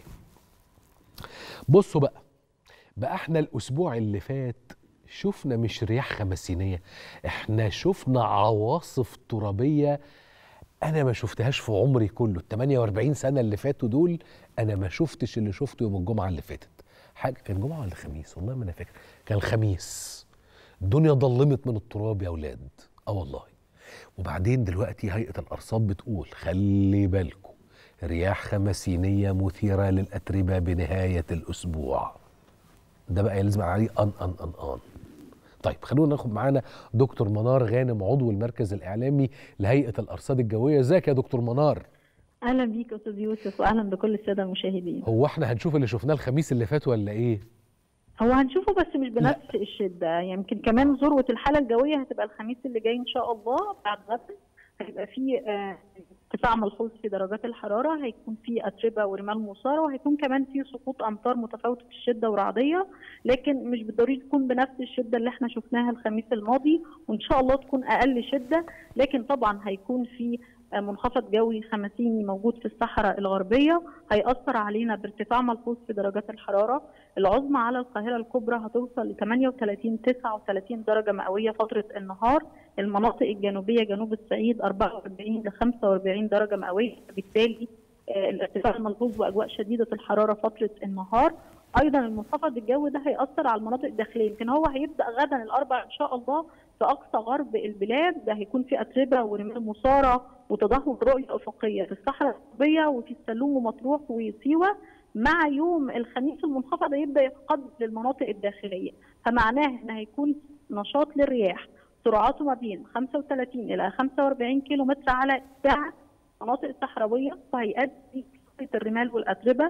بصوا بقى بقى احنا الاسبوع اللي فات شفنا مش رياح خمسينيه احنا شفنا عواصف ترابيه انا ما شفتهاش في عمري كله ال 48 سنه اللي فاتوا دول انا ما شفتش اللي شفته يوم الجمعه اللي فاتت حاجه كان جمعه ولا خميس والله ما انا فاكر كان الخميس الدنيا ضلمت من التراب يا اولاد اه والله وبعدين دلوقتي هيئه الارصاد بتقول خلي بالكم رياح خمسينيه مثيره للاتربه بنهايه الاسبوع ده بقى يلزم عليه ان ان ان ان طيب خلونا ناخد معانا دكتور منار غانم عضو المركز الاعلامي لهيئه الارصاد الجويه ازيك يا دكتور منار اهلا بيك يا استاذ يوسف واهلا بكل الساده المشاهدين هو احنا هنشوف اللي شفناه الخميس اللي فات ولا ايه هو هنشوفه بس مش بنفس الشده يمكن كمان ذروه الحاله الجويه هتبقى الخميس اللي جاي ان شاء الله بعد غد هيبقى في آه، ارتفاع ملحوظ في درجات الحراره هيكون في اتربه ورمال مثاره وهيكون كمان في سقوط امطار متفاوته في الشده ورعديه لكن مش بالضروري تكون بنفس الشده اللي احنا شفناها الخميس الماضي وان شاء الله تكون اقل شده لكن طبعا هيكون في آه، منخفض جوي خمسيني موجود في الصحراء الغربيه هيأثر علينا بارتفاع ملحوظ في درجات الحراره العظمى على القاهره الكبرى هتوصل ل 38 39 درجه مئويه فتره النهار المناطق الجنوبيه جنوب الصعيد 44 ل 45 درجه مئويه بالتالي آه، الارتفاع الملحوظ واجواء شديده الحراره فتره النهار ايضا المنخفض الجوي ده هيأثر على المناطق الداخليه يمكن هو هيبدا غدا الاربع ان شاء الله في اقصى غرب البلاد ده هيكون في اتربه ورمال مثاره وتدهور رؤيه افقيه في الصحراء الغربيه وفي السلوم ومطروح وسيوه مع يوم الخميس المنخفض هيبدا يتقدم للمناطق الداخليه فمعناه ان هيكون نشاط للرياح سرعاته ما بين 35 الى 45 كيلو متر على الساعه المناطق الصحراويه وهيؤدي كثرة الرمال والاتربه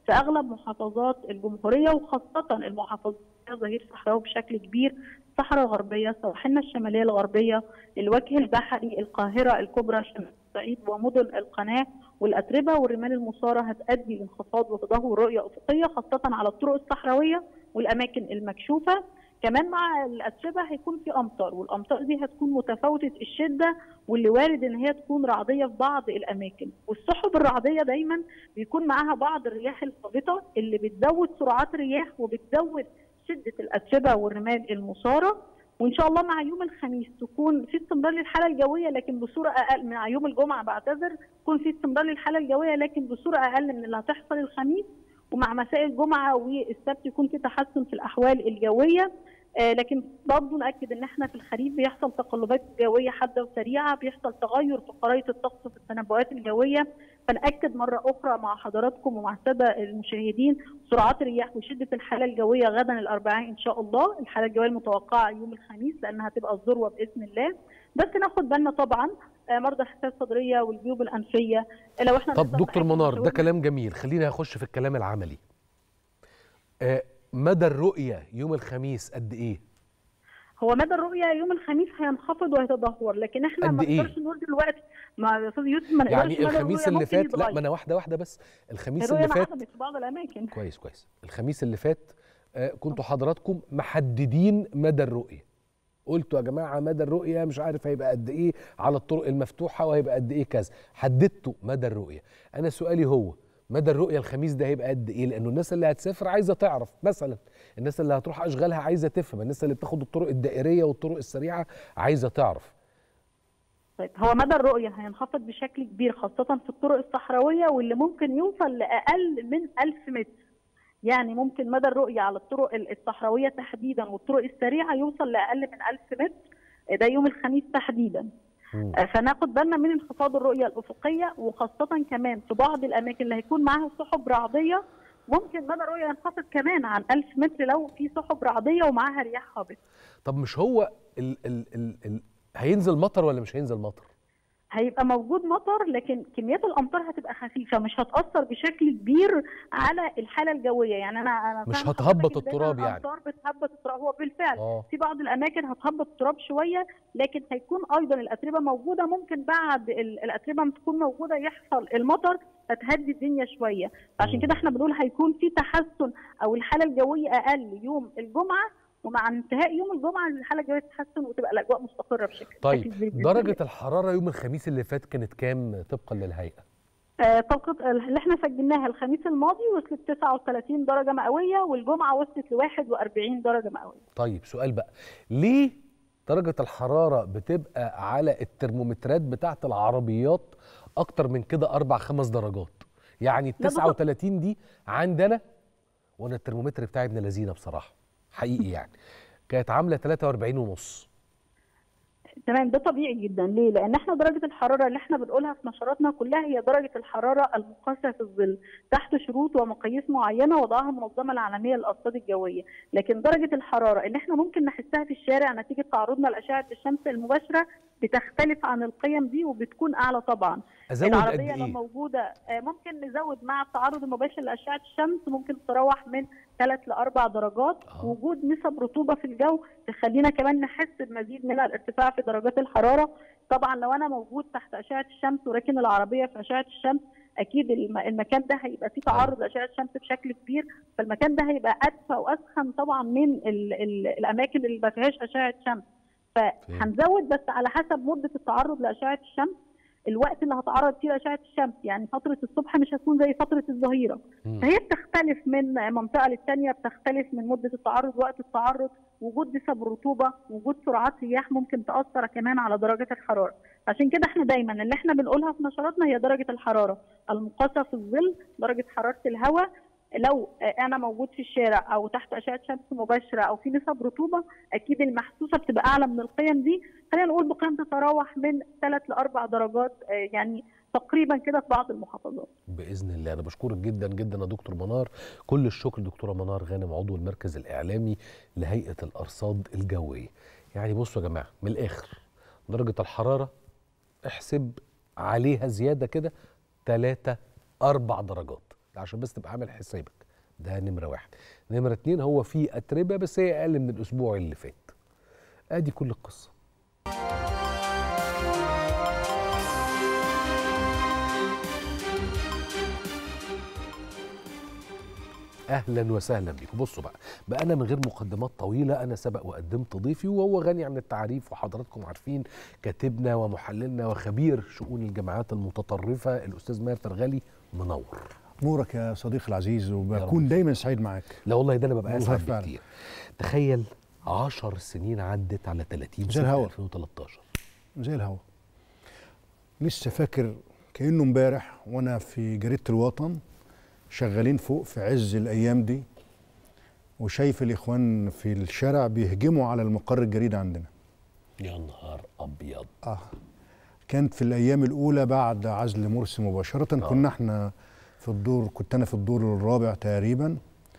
في اغلب محافظات الجمهوريه وخاصه المحافظات ظهير صحراوي بشكل كبير الصحراء الغربيه سواحلنا الشماليه الغربيه الوجه البحري القاهره الكبرى شمال الصعيد ومدن القناه والاتربه والرمال المصاره هتؤدي لانخفاض وتدهور رؤيه افقيه خاصه على الطرق الصحراويه والاماكن المكشوفه كمان مع الاتربه هيكون في امطار والامطار دي هتكون متفاوته الشده واللي وارد ان هي تكون رعديه في بعض الاماكن والسحب الرعديه دايما بيكون معاها بعض الرياح الخابطه اللي بتزود سرعات رياح وبتزود شده الاتربه والرمال المصاره وان شاء الله مع يوم الخميس تكون في استمرار للحاله الجويه لكن بصوره اقل مع يوم الجمعه بعتذر يكون في استمرار للحاله الجويه لكن بصوره اقل من اللي هتحصل الخميس ومع مساء الجمعه والسبت يكون في تحسن في الاحوال الجويه آه لكن برضه ناكد ان احنا في الخريف بيحصل تقلبات جويه حاده وسريعه بيحصل تغير في خرائط الطقس في التنبؤات الجويه فناكد مره اخرى مع حضراتكم ومع الساده المشاهدين سرعات الرياح وشده الحاله الجويه غدا الاربعاء ان شاء الله الحاله الجويه المتوقعه يوم الخميس لانها هتبقى الذروه باذن الله بس ناخد بالنا طبعا آه مرضى الحساسيه الصدريه والجيوب الانفيه لو احنا طب دكتور منار ده كلام جميل خلينا اخش في الكلام العملي آه مدى الرؤية يوم الخميس قد إيه؟ هو مدى الرؤية يوم الخميس هينخفض وهيتدهور لكن احنا ما نقدرش نقول دلوقتي ما يا استاذ يوسف ما يعني الخميس اللي فات لا ما انا واحده واحده بس الخميس اللي فات في بعض الاماكن كويس كويس الخميس اللي فات آه كنتوا حضراتكم محددين مدى الرؤية قلتوا يا جماعه مدى الرؤيه مش عارف هيبقى قد ايه على الطرق المفتوحه وهيبقى قد ايه كذا حددتوا مدى الرؤيه انا سؤالي هو مدى الرؤيه الخميس ده هيبقى قد ايه لانه الناس اللي هتسافر عايزه تعرف مثلا الناس اللي هتروح اشغالها عايزه تفهم الناس اللي بتاخد الطرق الدائريه والطرق السريعه عايزه تعرف طيب هو مدى الرؤيه هينخفض بشكل كبير خاصه في الطرق الصحراويه واللي ممكن يوصل لاقل من 1000 متر يعني ممكن مدى الرؤيه على الطرق الصحراويه تحديدا والطرق السريعه يوصل لاقل من 1000 متر ده يوم الخميس تحديدا فناخد بالنا من انخفاض الرؤيه الافقيه وخاصه كمان في بعض الاماكن اللي هيكون معاها سحب رعديه ممكن مدى الرؤيه ينخفض كمان عن 1000 متر لو في سحب رعديه ومعاها رياح هابطه. طب مش هو ال ال ال ال هينزل مطر ولا مش هينزل مطر؟ هيبقى موجود مطر لكن كميات الامطار هتبقى خفيفه مش هتاثر بشكل كبير على الحاله الجويه يعني انا انا مش هتهبط التراب يعني الامطار بتهبط التراب هو بالفعل أوه. في بعض الاماكن هتهبط التراب شويه لكن هيكون ايضا الاتربه موجوده ممكن بعد الاتربه ما تكون موجوده يحصل المطر فتهدي الدنيا شويه فعشان كده احنا بنقول هيكون في تحسن او الحاله الجويه اقل يوم الجمعه ومع انتهاء يوم الجمعه الحاله الجويه تتحسن وتبقى الاجواء مستقره بشكل طيب درجه الحراره يوم الخميس اللي فات كانت كام طبقا للهيئه؟ آه طبقة اللي احنا سجلناها الخميس الماضي وصلت 39 درجة مئوية والجمعة وصلت ل 41 درجة مئوية. طيب سؤال بقى ليه درجة الحرارة بتبقى على الترمومترات بتاعة العربيات أكتر من كده أربع خمس درجات؟ يعني ال 39 دي عندنا وأنا الترمومتر بتاعي ابن لذينه بصراحة. حقيقي يعني كانت عامله 43 ونص تمام ده طبيعي جدا ليه؟ لان احنا درجه الحراره اللي احنا بنقولها في نشراتنا كلها هي درجه الحراره المقاسه في الظل تحت شروط ومقاييس معينه وضعها المنظمه العالميه للارصاد الجويه، لكن درجه الحراره اللي احنا ممكن نحسها في الشارع نتيجه تعرضنا لاشعه الشمس المباشره بتختلف عن القيم دي وبتكون اعلى طبعا. ازود العربيه قد ايه؟ لو موجوده ممكن نزود مع التعرض المباشر لاشعه الشمس ممكن تروح من ثلاث لاربع درجات آه. وجود نسب رطوبه في الجو تخلينا كمان نحس بمزيد من الارتفاع في درجات الحراره طبعا لو انا موجود تحت اشعه الشمس وراكن العربيه في اشعه الشمس اكيد الم- المكان ده هيبقى فيه تعرض لاشعه الشمس بشكل كبير فالمكان ده هيبقى ادفى واسخن طبعا من ال ال الاماكن اللي ما فيهاش اشعه شمس فهنزود بس على حسب مده التعرض لاشعه الشمس الوقت اللي هتعرض فيه لاشعه الشمس يعني فتره الصبح مش هتكون زي فتره الظهيره مم. فهي بتختلف من منطقه للثانيه بتختلف من مده التعرض وقت التعرض وجود نسب رطوبه وجود سرعات رياح ممكن تاثر كمان على درجه الحراره عشان كده احنا دايما اللي احنا بنقولها في نشراتنا هي درجه الحراره المقاسه في الظل درجه حراره الهواء لو انا موجود في الشارع او تحت اشعه شمس مباشره او في نسب رطوبه اكيد المحسوسه بتبقى اعلى من القيم دي خلينا نقول بقيم تتراوح من 3 ل 4 درجات آه، يعني تقريبا كده في بعض المحافظات باذن الله انا بشكرك جدا جدا يا دكتور منار كل الشكر دكتوره منار غانم عضو المركز الاعلامي لهيئه الارصاد الجويه يعني بصوا يا جماعه من الاخر درجه الحراره احسب عليها زياده كده 3 4 درجات ده عشان بس تبقى عامل حسابك ده نمره واحد نمره اتنين هو في اتربه بس هي اقل من الاسبوع اللي فات ادي كل القصه اهلا وسهلا بيكم بصوا بقى بقى انا من غير مقدمات طويله انا سبق وقدمت ضيفي وهو غني عن التعريف وحضراتكم عارفين كاتبنا ومحللنا وخبير شؤون الجامعات المتطرفه الاستاذ ماهر فرغالي منور نورك يا صديقي العزيز وبكون دايما سعيد معاك لا والله ده انا ببقى والله اسعد فعلا. بكتير تخيل 10 سنين عدت على 30 زي سنه الهوا. 2013 زي الهوا لسه فاكر كانه امبارح وانا في جريده الوطن شغالين فوق في عز الايام دي وشايف الاخوان في الشارع بيهجموا على المقر الجريده عندنا يا نهار ابيض اه كانت في الايام الاولى بعد عزل مرسي مباشره آه. كنا احنا في الدور كنت انا في الدور الرابع تقريبا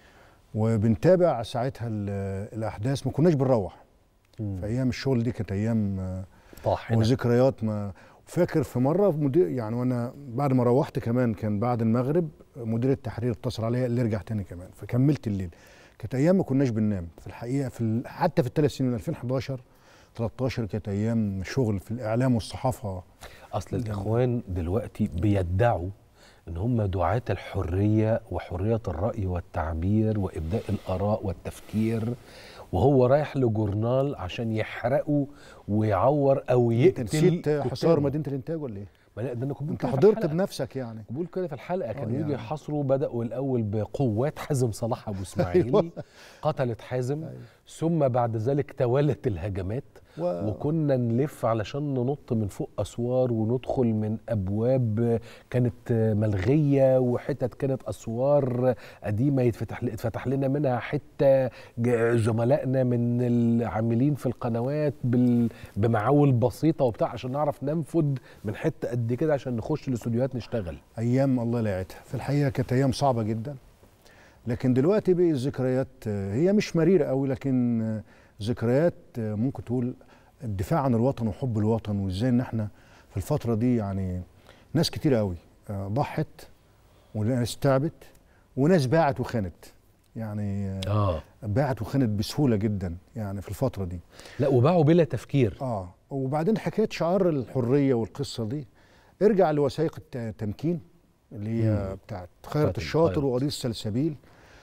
وبنتابع ساعتها ال- الاحداث ما كناش بنروح مم. في ايام الشغل دي كانت ايام آه، طاحنه وذكريات ما فاكر في مره مدير يعني وانا بعد ما روحت كمان كان بعد المغرب مدير التحرير اتصل عليا قال لي ارجع تاني كمان فكملت الليل كانت ايام ما كناش بننام في الحقيقه في ال- حتى في الثلاث سنين من 2011 13 كانت ايام شغل في الاعلام والصحافه اصل الاخوان دلوقتي بيدعوا ان هم دعاة الحريه وحريه الراي والتعبير وابداء الاراء والتفكير وهو رايح لجورنال عشان يحرقه ويعور او انت يقتل نسيت حصار كتابه. مدينه الانتاج ولا ايه؟ ما لا ده انا كنت بقول انت كده في حضرت الحلقة. بنفسك يعني بقول كده في الحلقه كانوا آه يجوا يعني. يحاصروا بداوا الاول بقوات حازم صلاح ابو اسماعيلي قتلت حازم ثم بعد ذلك توالت الهجمات و- وكنا نلف علشان ننط من فوق اسوار وندخل من ابواب كانت ملغيه وحتت كانت اسوار قديمه يتفتح اتفتح لنا منها حته ج- زملائنا من العاملين في القنوات بال- بمعاول بسيطه وبتاع عشان نعرف ننفذ من حته قد كده عشان نخش الاستوديوهات نشتغل ايام الله لا يعيدها في الحقيقه كانت ايام صعبه جدا لكن دلوقتي بقي الذكريات آه، هي مش مريره قوي لكن آه، ذكريات آه، ممكن تقول الدفاع عن الوطن وحب الوطن وازاي ان احنا في الفتره دي يعني ناس كتير قوي آه، ضحت وناس تعبت وناس باعت وخانت يعني آه، اه باعت وخانت بسهوله جدا يعني في الفتره دي لا وباعوا بلا تفكير اه وبعدين حكايه شعار الحريه والقصه دي ارجع لوثائق الت- التمكين اللي هي بتاعت خيرت بتاعت الشاطر خيرت. وقضيه السلسبيل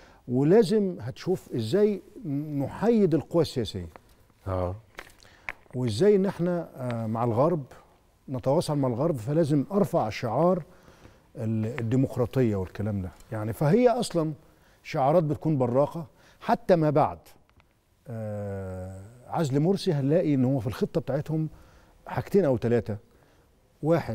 ولازم هتشوف ازاي نحيد القوى السياسيه اه وازاي ان احنا آه، مع الغرب نتواصل مع الغرب فلازم ارفع شعار ال- الديمقراطيه والكلام ده يعني فهي اصلا شعارات بتكون براقه حتى ما بعد آه، عزل مرسي هنلاقي ان هو في الخطه بتاعتهم حاجتين او ثلاثه واحد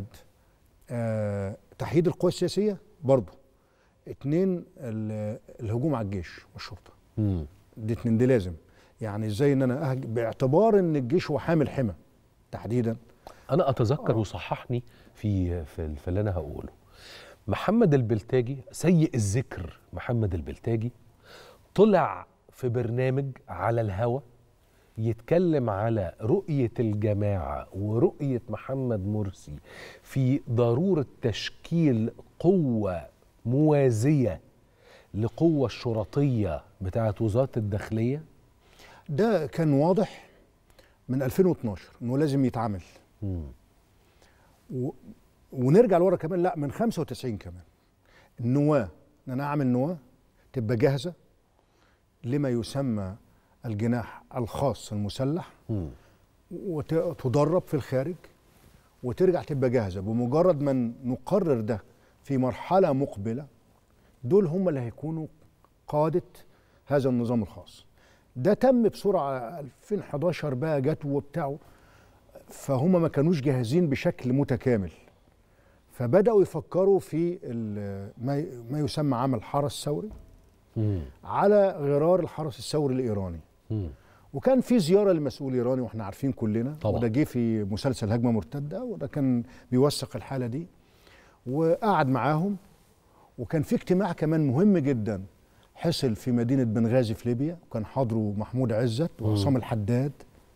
آه، تحييد القوى السياسيه برضه اتنين ال- الهجوم على الجيش والشرطه مم. دي اتنين دي لازم يعني ازاي ان انا أهج... باعتبار ان الجيش هو حامل حمى تحديدا انا اتذكر وصححني في في, في اللي انا هقوله محمد البلتاجي سيء الذكر محمد البلتاجي طلع في برنامج على الهوى يتكلم على رؤية الجماعة ورؤية محمد مرسي في ضرورة تشكيل قوة موازية لقوة الشرطية بتاعة وزارة الداخلية ده كان واضح من 2012 انه لازم يتعمل مم. و... ونرجع لورا كمان لا من 95 كمان النواه ان انا اعمل نواه تبقى جاهزه لما يسمى الجناح الخاص المسلح مم. وتدرب في الخارج وترجع تبقى جاهزه بمجرد ما نقرر ده في مرحله مقبله دول هم اللي هيكونوا قاده هذا النظام الخاص ده تم بسرعه 2011 بقى جت وبتاعه فهم ما كانوش جاهزين بشكل متكامل فبداوا يفكروا في ال- ما ما يسمى عمل حرس ثوري مم. على غرار الحرس الثوري الايراني مم. وكان في زياره لمسؤول ايراني واحنا عارفين كلنا طبعا. وده جه في مسلسل هجمه مرتده وده كان بيوثق الحاله دي وقعد معاهم وكان في اجتماع كمان مهم جدا حصل في مدينه بنغازي في ليبيا وكان حاضره محمود عزت وعصام الحداد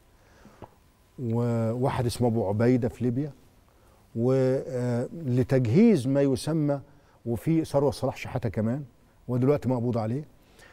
وواحد اسمه ابو عبيده في ليبيا ولتجهيز ما يسمى وفي ثروه صلاح شحاته كمان ودلوقتي مقبوض عليه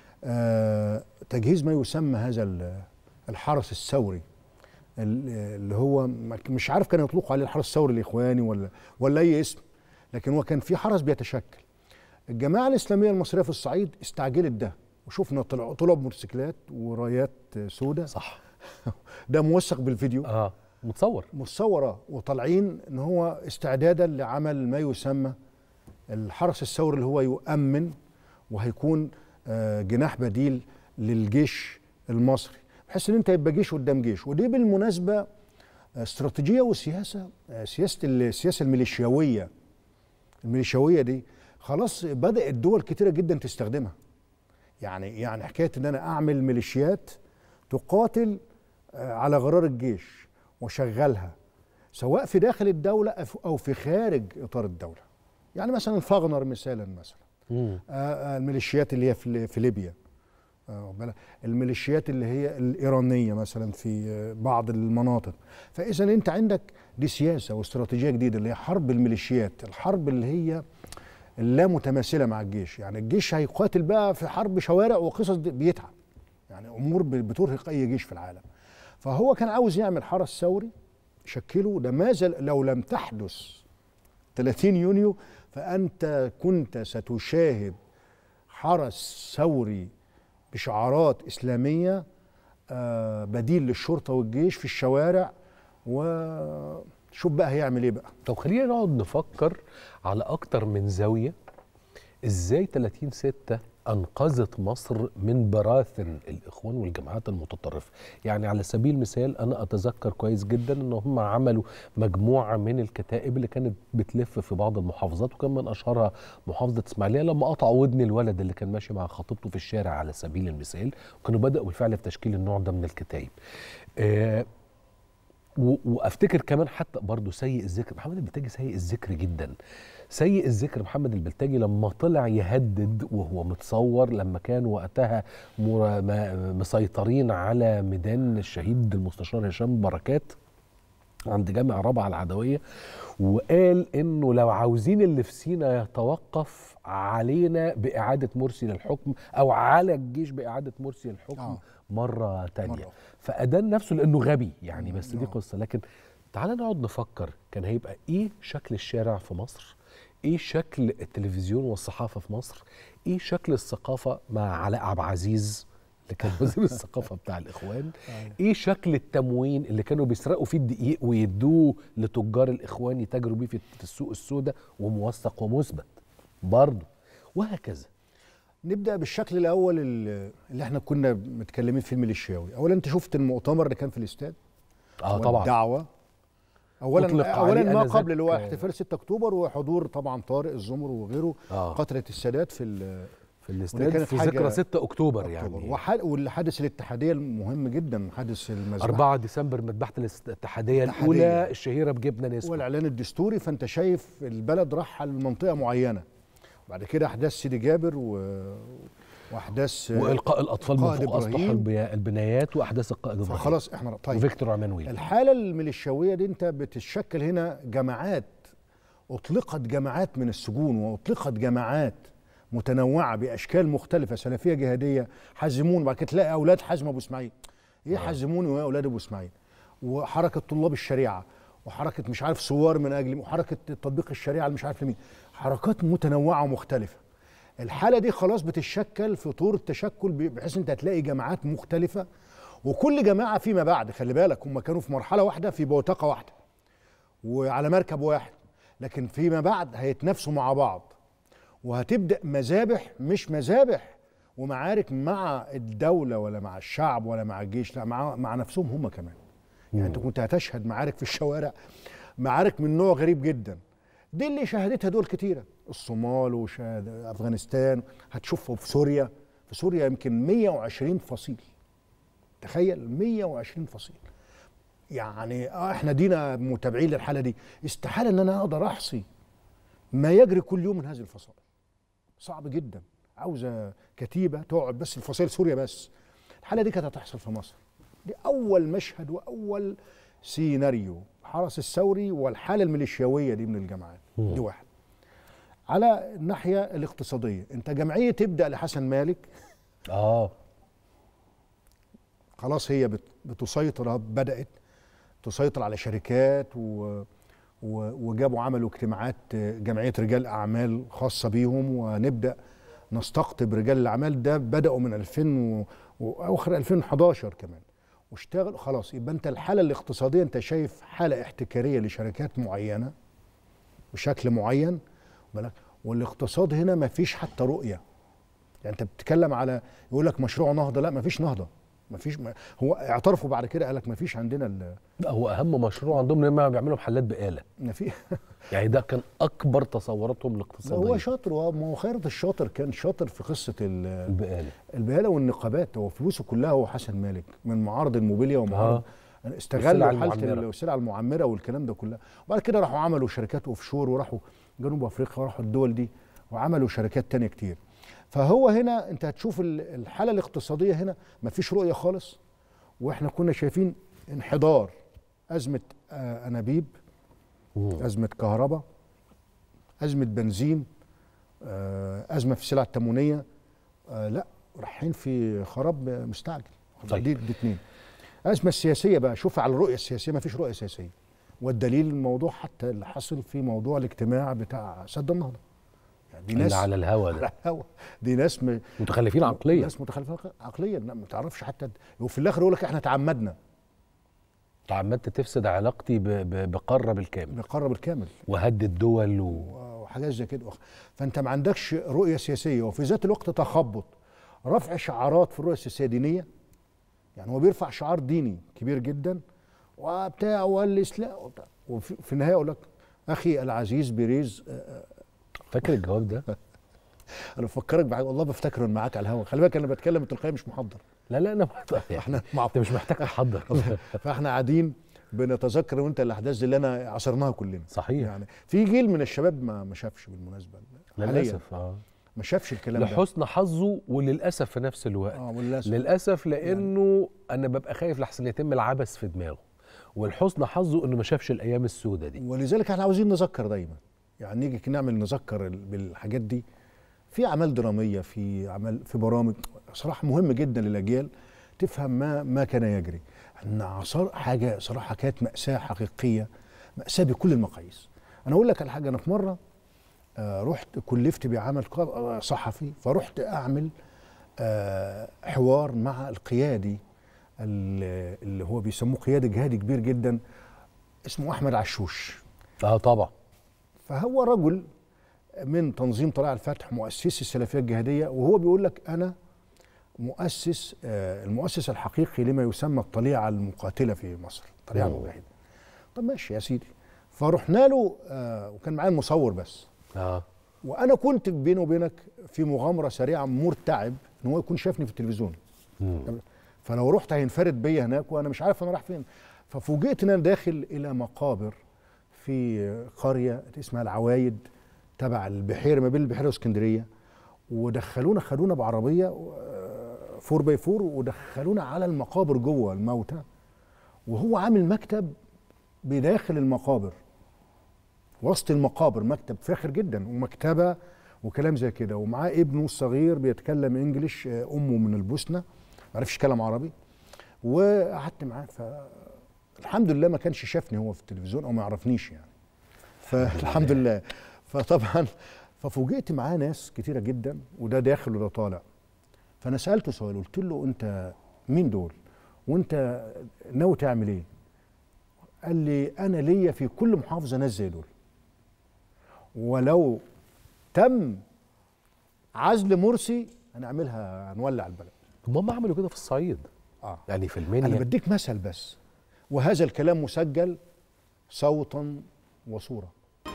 آه تجهيز ما يسمى هذا ال- الحرس الثوري ال- اللي هو ما- مش عارف كان يطلقوا عليه الحرس الثوري الاخواني ولا ولا اي اسم لكن هو كان في حرس بيتشكل الجماعه الاسلاميه المصريه في الصعيد استعجلت ده وشفنا طلعوا طلعوا بموتوسيكلات ورايات سوداء صح ده موثق بالفيديو اه متصور متصوره وطالعين ان هو استعدادا لعمل ما يسمى الحرس الثوري اللي هو يؤمن وهيكون آه، جناح بديل للجيش المصري بحيث ان انت يبقى جيش قدام جيش ودي بالمناسبه آه، استراتيجيه وسياسه آه، سياسه السياسه الميليشياويه الميليشياويه دي خلاص بدات دول كتيره جدا تستخدمها يعني يعني حكايه ان انا اعمل ميليشيات تقاتل آه، على غرار الجيش وشغلها سواء في داخل الدوله أف- او في خارج اطار الدوله يعني مثلا فاغنر مثالا مثلا مم. آه، آه، الميليشيات اللي هي في في ليبيا آه، واخد بالك؟ الميليشيات اللي هي الايرانيه مثلا في آه، بعض المناطق فاذا انت عندك دي سياسه واستراتيجيه جديده اللي هي حرب الميليشيات الحرب اللي هي اللا متماثله مع الجيش يعني الجيش هيقاتل بقى في حرب شوارع وقصص دي- بيتعب يعني امور ب- بترهق اي جيش في العالم فهو كان عاوز يعمل حرس ثوري شكله ده ما زال لو لم تحدث 30 يونيو فانت كنت ستشاهد حرس ثوري بشعارات اسلاميه آه، بديل للشرطه والجيش في الشوارع وشوف بقى هيعمل ايه بقى طب خلينا نقعد نفكر على اكتر من زاويه ازاي 30 6 انقذت مصر من براثن الاخوان والجماعات المتطرفه يعني على سبيل المثال انا اتذكر كويس جدا ان هم عملوا مجموعه من الكتائب اللي كانت بتلف في بعض المحافظات وكان من اشهرها محافظه اسماعيليه لما قطعوا ودن الولد اللي كان ماشي مع خطيبته في الشارع على سبيل المثال وكانوا بداوا بالفعل في تشكيل النوع ده من الكتائب آه و- وافتكر كمان حتى برضه سيء الذكر محمد البلتاجي سيء الذكر جدا سيء الذكر محمد البلتاجي لما طلع يهدد وهو متصور لما كانوا وقتها مر- ما- مسيطرين على ميدان الشهيد المستشار هشام بركات عند جامع رابعة العدوية وقال انه لو عاوزين اللي في سينا يتوقف علينا بإعادة مرسي للحكم أو على الجيش بإعادة مرسي للحكم آه. مرة تانية مرة. فأدان نفسه لأنه غبي يعني بس دي قصة لكن تعال نقعد نفكر كان هيبقى إيه شكل الشارع في مصر إيه شكل التلفزيون والصحافة في مصر إيه شكل الثقافة مع علاء عبد العزيز اللي كان وزير الثقافة بتاع الإخوان إيه شكل التموين اللي كانوا بيسرقوا فيه الدقيق ويدوه لتجار الإخوان يتاجروا بيه في السوق السوداء وموثق ومثبت برضه وهكذا نبدا بالشكل الاول اللي اللي احنا كنا متكلمين فيه الميليشياوي اولا انت شفت المؤتمر اللي كان في الاستاد اه طبعا الدعوه اولا أطلق اولا عليه ما آنذاك- قبل اللي هو احتفال 6 اكتوبر وحضور طبعا طارق الزمر وغيره آه. قطره السادات في ال- في ودي الاستاد كانت في حاجة ذكرى 6 اكتوبر أكتوبر. يعني وح- واللي حدث الاتحاديه المهم جدا حادث المذبحه 4 ديسمبر مذبحه الاتحاديه الاتحادية. الاولى الشهيره بجبنه نسبه والاعلان الدستوري فانت شايف البلد راح لمنطقه معينه بعد كده احداث سيدي جابر و... واحداث والقاء الاطفال من قائد فوق اسطح إبراهيم. البي- البنايات واحداث القائد ابراهيم فخلاص احنا طيب وفيكتور عمانويل الحاله الميليشياويه دي انت بتشكل هنا جماعات اطلقت جماعات من السجون واطلقت جماعات متنوعه باشكال مختلفه سلفيه جهاديه حزمون بعد كده تلاقي اولاد حزم ابو اسماعيل ايه حزمون وايه اولاد ابو اسماعيل وحركه طلاب الشريعه وحركه مش عارف ثوار من اجل وحركه تطبيق الشريعه اللي مش عارف لمين حركات متنوعه ومختلفه الحاله دي خلاص بتتشكل في طور التشكل ب- بحيث انت هتلاقي جماعات مختلفه وكل جماعه فيما بعد خلي بالك هم كانوا في مرحله واحده في بوتقه واحده وعلى مركب واحد لكن فيما بعد هيتنافسوا مع بعض وهتبدا مذابح مش مذابح ومعارك مع الدوله ولا مع الشعب ولا مع الجيش لا مع مع نفسهم هم كمان يعني انت كنت هتشهد معارك في الشوارع معارك من نوع غريب جدا دي اللي شاهدتها دول كتيره الصومال وشاهد افغانستان هتشوفه في سوريا في سوريا يمكن 120 فصيل تخيل 120 فصيل يعني آه احنا دينا متابعين للحاله دي استحاله ان انا اقدر احصي ما يجري كل يوم من هذه الفصائل صعب جدا عاوزه كتيبه تقعد بس الفصائل سوريا بس الحاله دي كانت هتحصل في مصر دي اول مشهد واول سيناريو حرس الثوري والحاله الميليشياويه دي من الجماعات دي واحد على الناحيه الاقتصاديه انت جمعيه تبدا لحسن مالك اه خلاص هي بت- بتسيطر بدات تسيطر على شركات و و- وجابوا عملوا اجتماعات آه، جمعيه رجال اعمال خاصه بيهم ونبدا نستقطب رجال الاعمال ده بداوا من 2000 و- واواخر 2011 كمان واشتغل خلاص يبقى انت الحاله الاقتصاديه انت شايف حاله احتكاريه لشركات معينه بشكل معين بالك والاقتصاد هنا ما فيش حتى رؤيه يعني انت بتتكلم على يقول لك مشروع نهضه لا ما فيش نهضه ما فيش ما هو اعترفوا بعد كده قال لك ما فيش عندنا ال- لا هو اهم مشروع عندهم ان هم بيعملوا محلات بقاله ما في يعني ده كان اكبر تصوراتهم لا الاقتصاديه هو شاطر هو ما هو خيرت الشاطر كان شاطر في قصه ال- البقاله البقاله والنقابات هو فلوسه كلها هو حسن مالك من معارض الموبيليا ومعارض والسلع استغلوا حاله المعمرة. ال- السلع المعمره والكلام ده كلها وبعد كده راحوا عملوا شركات اوف شور وراحوا جنوب افريقيا وراحوا الدول دي وعملوا شركات تانية كتير فهو هنا انت هتشوف ال- الحاله الاقتصاديه هنا ما فيش رؤيه خالص واحنا كنا شايفين انحدار ازمه آه، انابيب ازمه كهرباء ازمه بنزين آه، ازمه في السلع التموينيه آه، لا رايحين في خراب مستعجل طيب. دي دي اتنين الازمه السياسيه بقى شوف على الرؤيه السياسيه ما فيش رؤيه سياسيه والدليل الموضوع حتى اللي حصل في موضوع الاجتماع بتاع سد النهضه يعني دي ناس اللي على الهوا ده على الهوا دي ناس م... متخلفين عقليا ناس متخلفين عقليا لا ما تعرفش حتى وفي الاخر يقول لك احنا تعمدنا تعمدت تفسد علاقتي ب- ب- بقاره بالكامل نقرب الكامل وهدد دول و... وحاجات زي كده فانت ما عندكش رؤيه سياسيه وفي ذات الوقت تخبط رفع شعارات في الرؤيه السياسيه دينيه يعني هو بيرفع شعار ديني كبير جدا وبتاع والاسلام وبتاع. وفي في النهايه يقول لك اخي العزيز بيريز آه، فاكر الجواب ده انا بفكرك بحاجه والله بفتكر إن معاك على الهوا خلي بالك انا بتكلم التلقائي مش محضر لا لا انا احنا مع انت مش محتاج تحضر فاحنا قاعدين بنتذكر وانت الاحداث دي اللي انا عاصرناها كلنا صحيح يعني في جيل من الشباب ما ما شافش بالمناسبه حاليا للاسف اه ما شافش الكلام ده لحسن حظه وللاسف في نفس الوقت اه وللاسف للاسف لانه انا ببقى خايف لحسن يتم العبث في دماغه والحسن حظه انه ما شافش الايام السوداء دي ولذلك احنا عاوزين نذكر دايما يعني نيجي نعمل نذكر ال- بالحاجات دي في اعمال دراميه في اعمال في برامج صراحه مهم جدا للاجيال تفهم ما ما كان يجري ان عصار حاجه صراحه كانت ماساه حقيقيه ماساه بكل المقاييس انا اقول لك على حاجه انا في مره آه رحت كلفت بعمل ق- آه، صحفي فرحت اعمل آه حوار مع القيادي ال- اللي هو بيسموه قيادي جهادي كبير جدا اسمه احمد عشوش اه طبعا فهو رجل من تنظيم طلائع الفتح مؤسسي السلفيه الجهاديه وهو بيقول لك انا مؤسس آه، المؤسس الحقيقي لما يسمى الطليعه المقاتله في مصر الطليعه أوه. المجاهده طب ماشي يا سيدي فرحنا له آه، وكان معايا المصور بس اه وانا كنت بيني وبينك في مغامره سريعه مرتعب ان هو يكون شافني في التلفزيون مم. فلو رحت هينفرد بيا هناك وانا مش عارف انا رايح فين ففوجئت ان انا داخل الى مقابر في قريه اسمها العوايد تبع البحيره ما بين البحيره واسكندريه ودخلونا خدونا بعربيه 4 باي 4 ودخلونا على المقابر جوه الموتى وهو عامل مكتب بداخل المقابر وسط المقابر مكتب فاخر جدا ومكتبه وكلام زي كده ومعاه ابنه الصغير بيتكلم انجليش آه، امه من البوسنه ما عرفش يتكلم عربي وقعدت معاه فالحمد لله ما كانش شافني هو في التلفزيون او ما يعرفنيش يعني فالحمد لله فطبعا ففوجئت معاه ناس كتيره جدا وده داخل وده طالع فانا سالته سؤال قلت له انت مين دول وانت ناوي تعمل ايه قال لي انا ليا في كل محافظه ناس زي دول ولو تم عزل مرسي هنعملها هنولع البلد طب ما هم عملوا كده في الصعيد اه يعني في انا المنيا بديك مثل بس وهذا الكلام مسجل صوتا وصوره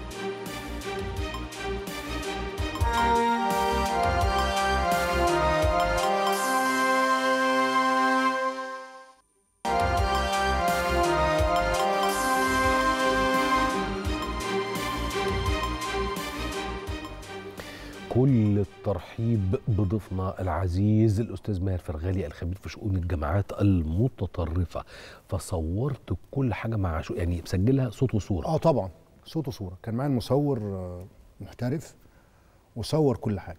كل الترحيب بضيفنا العزيز الاستاذ ماهر فرغالي الخبير في شؤون الجامعات المتطرفه فصورت كل حاجه مع شو يعني مسجلها صوت وصوره اه طبعا صوت وصوره كان معايا المصور آه، محترف وصور كل حاجه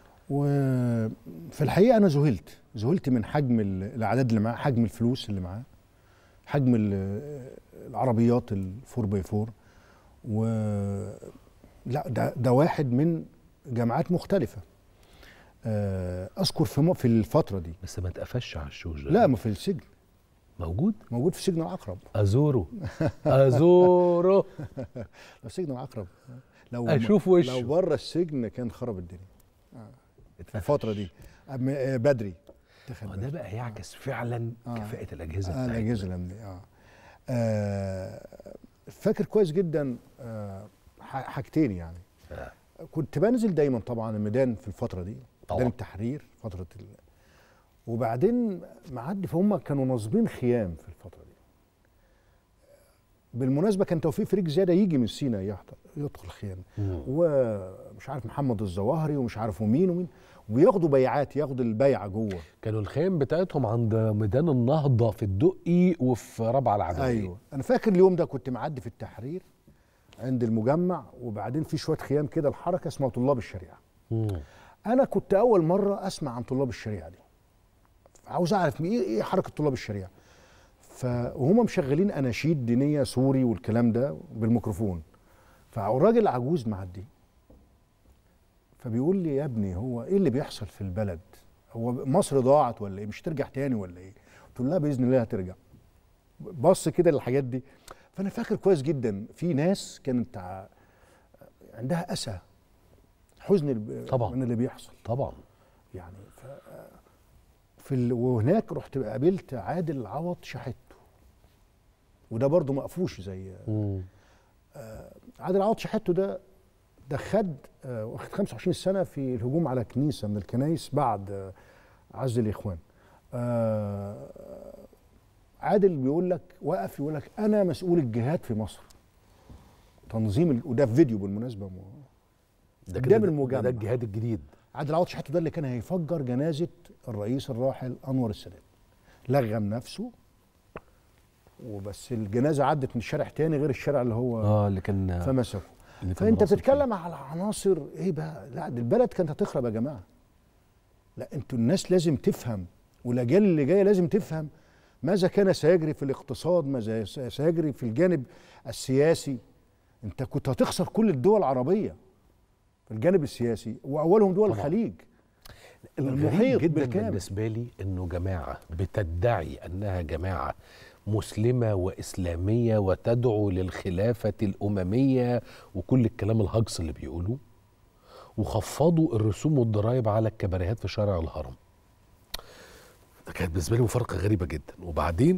وفي الحقيقه انا ذهلت ذهلت من حجم ال- الاعداد اللي معاه حجم الفلوس اللي معاه حجم ال- العربيات الفور باي فور و لا ده ده واحد من جامعات مختلفه آه، اذكر في م- في الفتره دي بس ما تقفش على الشوش ده لا ما في السجن موجود موجود في سجن العقرب ازوره ازوره لا سجن العقرب لو أشوف وشه. لو بره السجن كان خرب الدنيا في الفتره دي أم- آه، بدري اتخذ ما ده بقى يعكس فعلا آه. كفاءة الأجهزة آه بتاعتنا الاجهزه الامنيه اه آه، فاكر كويس جدا آه، ح- حاجتين يعني آه. كنت بنزل دايما طبعا الميدان في الفتره دي طبعاً. ميدان التحرير فتره ال... وبعدين معدي فهم كانوا ناصبين خيام في الفتره دي بالمناسبه كان توفيق فريق زياده يجي من سينا يحضر يدخل خيام مم. ومش عارف محمد الظواهري ومش عارف مين ومين وياخدوا بيعات ياخدوا البيعه جوه كانوا الخيام بتاعتهم عند ميدان النهضة في الدقي وفي رابعة العدوية ايوه انا فاكر اليوم ده كنت معدي في التحرير عند المجمع وبعدين في شويه خيام كده الحركه اسمها طلاب الشريعه مم. انا كنت اول مره اسمع عن طلاب الشريعه دي عاوز اعرف ايه ايه حركه طلاب الشريعه ف وهم مشغلين اناشيد دينيه سوري والكلام ده بالميكروفون فالراجل عجوز معدي فبيقول لي يا ابني هو ايه اللي بيحصل في البلد هو مصر ضاعت ولا ايه مش ترجع تاني ولا ايه قلت له لا باذن الله هترجع بص كده للحاجات دي فانا فاكر كويس جدا في ناس كانت ع- عندها اسى حزن الب- طبعاً. من اللي بيحصل طبعا يعني ف في ال... وهناك رحت قابلت عادل عوض شحته وده برضه مقفوش زي مم. عادل عوض شحته ده ده خد آه، واخد 25 سنه في الهجوم على كنيسه من الكنايس بعد آه، عزل الاخوان آه، عادل بيقول لك وقف يقول لك انا مسؤول الجهاد في مصر تنظيم ال... وده في فيديو بالمناسبه م- ده قدام كده ده- المجمع. ده الجهاد الجديد عادل عوض شحاته ده اللي كان هيفجر جنازه الرئيس الراحل انور السادات لغم نفسه وبس الجنازه عدت من شارع تاني غير الشارع اللي هو اه اللي كان فمسكه اللي كان فانت راصد بتتكلم على عناصر ايه بقى لا دي البلد كانت هتخرب يا جماعه لا انتوا الناس لازم تفهم والاجيال اللي جايه لازم تفهم ماذا كان سيجري في الاقتصاد ماذا س- سيجري في الجانب السياسي انت كنت هتخسر كل الدول العربيه في الجانب السياسي واولهم دول طبعاً. الخليج الغريب المحيط جدا بالكامل. بالنسبه لي انه جماعه بتدعي انها جماعه مسلمه واسلاميه وتدعو للخلافه الامميه وكل الكلام الهجص اللي بيقولوه وخفضوا الرسوم والضرائب على الكباريهات في شارع الهرم ده كانت بالنسبه لي مفارقه غريبه جدا وبعدين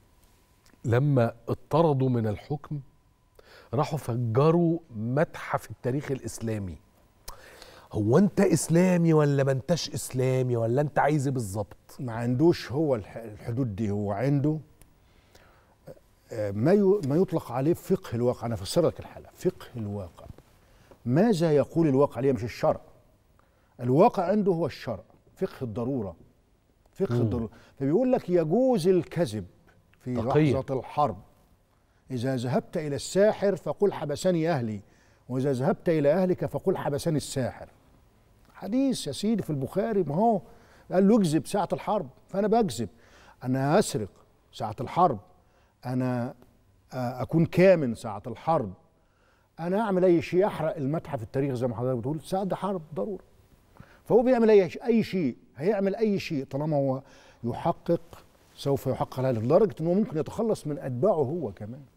لما اطردوا من الحكم راحوا فجروا متحف التاريخ الاسلامي هو انت اسلامي ولا ما انتش اسلامي ولا انت عايز ايه بالظبط ما عندوش هو الح- الحدود دي هو عنده آه، ما ي- ما يطلق عليه فقه الواقع انا افسر لك الحاله فقه الواقع ماذا يقول الواقع عليه مش الشرع الواقع عنده هو الشرع فقه الضروره فقه مم. الضروره فبيقول لك يجوز الكذب في تقية. لحظه الحرب اذا ذهبت الى الساحر فقل حبسني اهلي واذا ذهبت الى اهلك فقل حبسني الساحر حديث يا سيدي في البخاري ما هو قال له اكذب ساعة الحرب فأنا بكذب أنا أسرق ساعة الحرب أنا آه، أكون كامن ساعة الحرب أنا أعمل أي شيء أحرق المتحف التاريخ زي ما حضرتك بتقول ساعة ده حرب ضرورة فهو بيعمل أي أي شيء هيعمل أي شيء طالما هو يحقق سوف يحقق على لدرجة أنه ممكن يتخلص من أتباعه هو كمان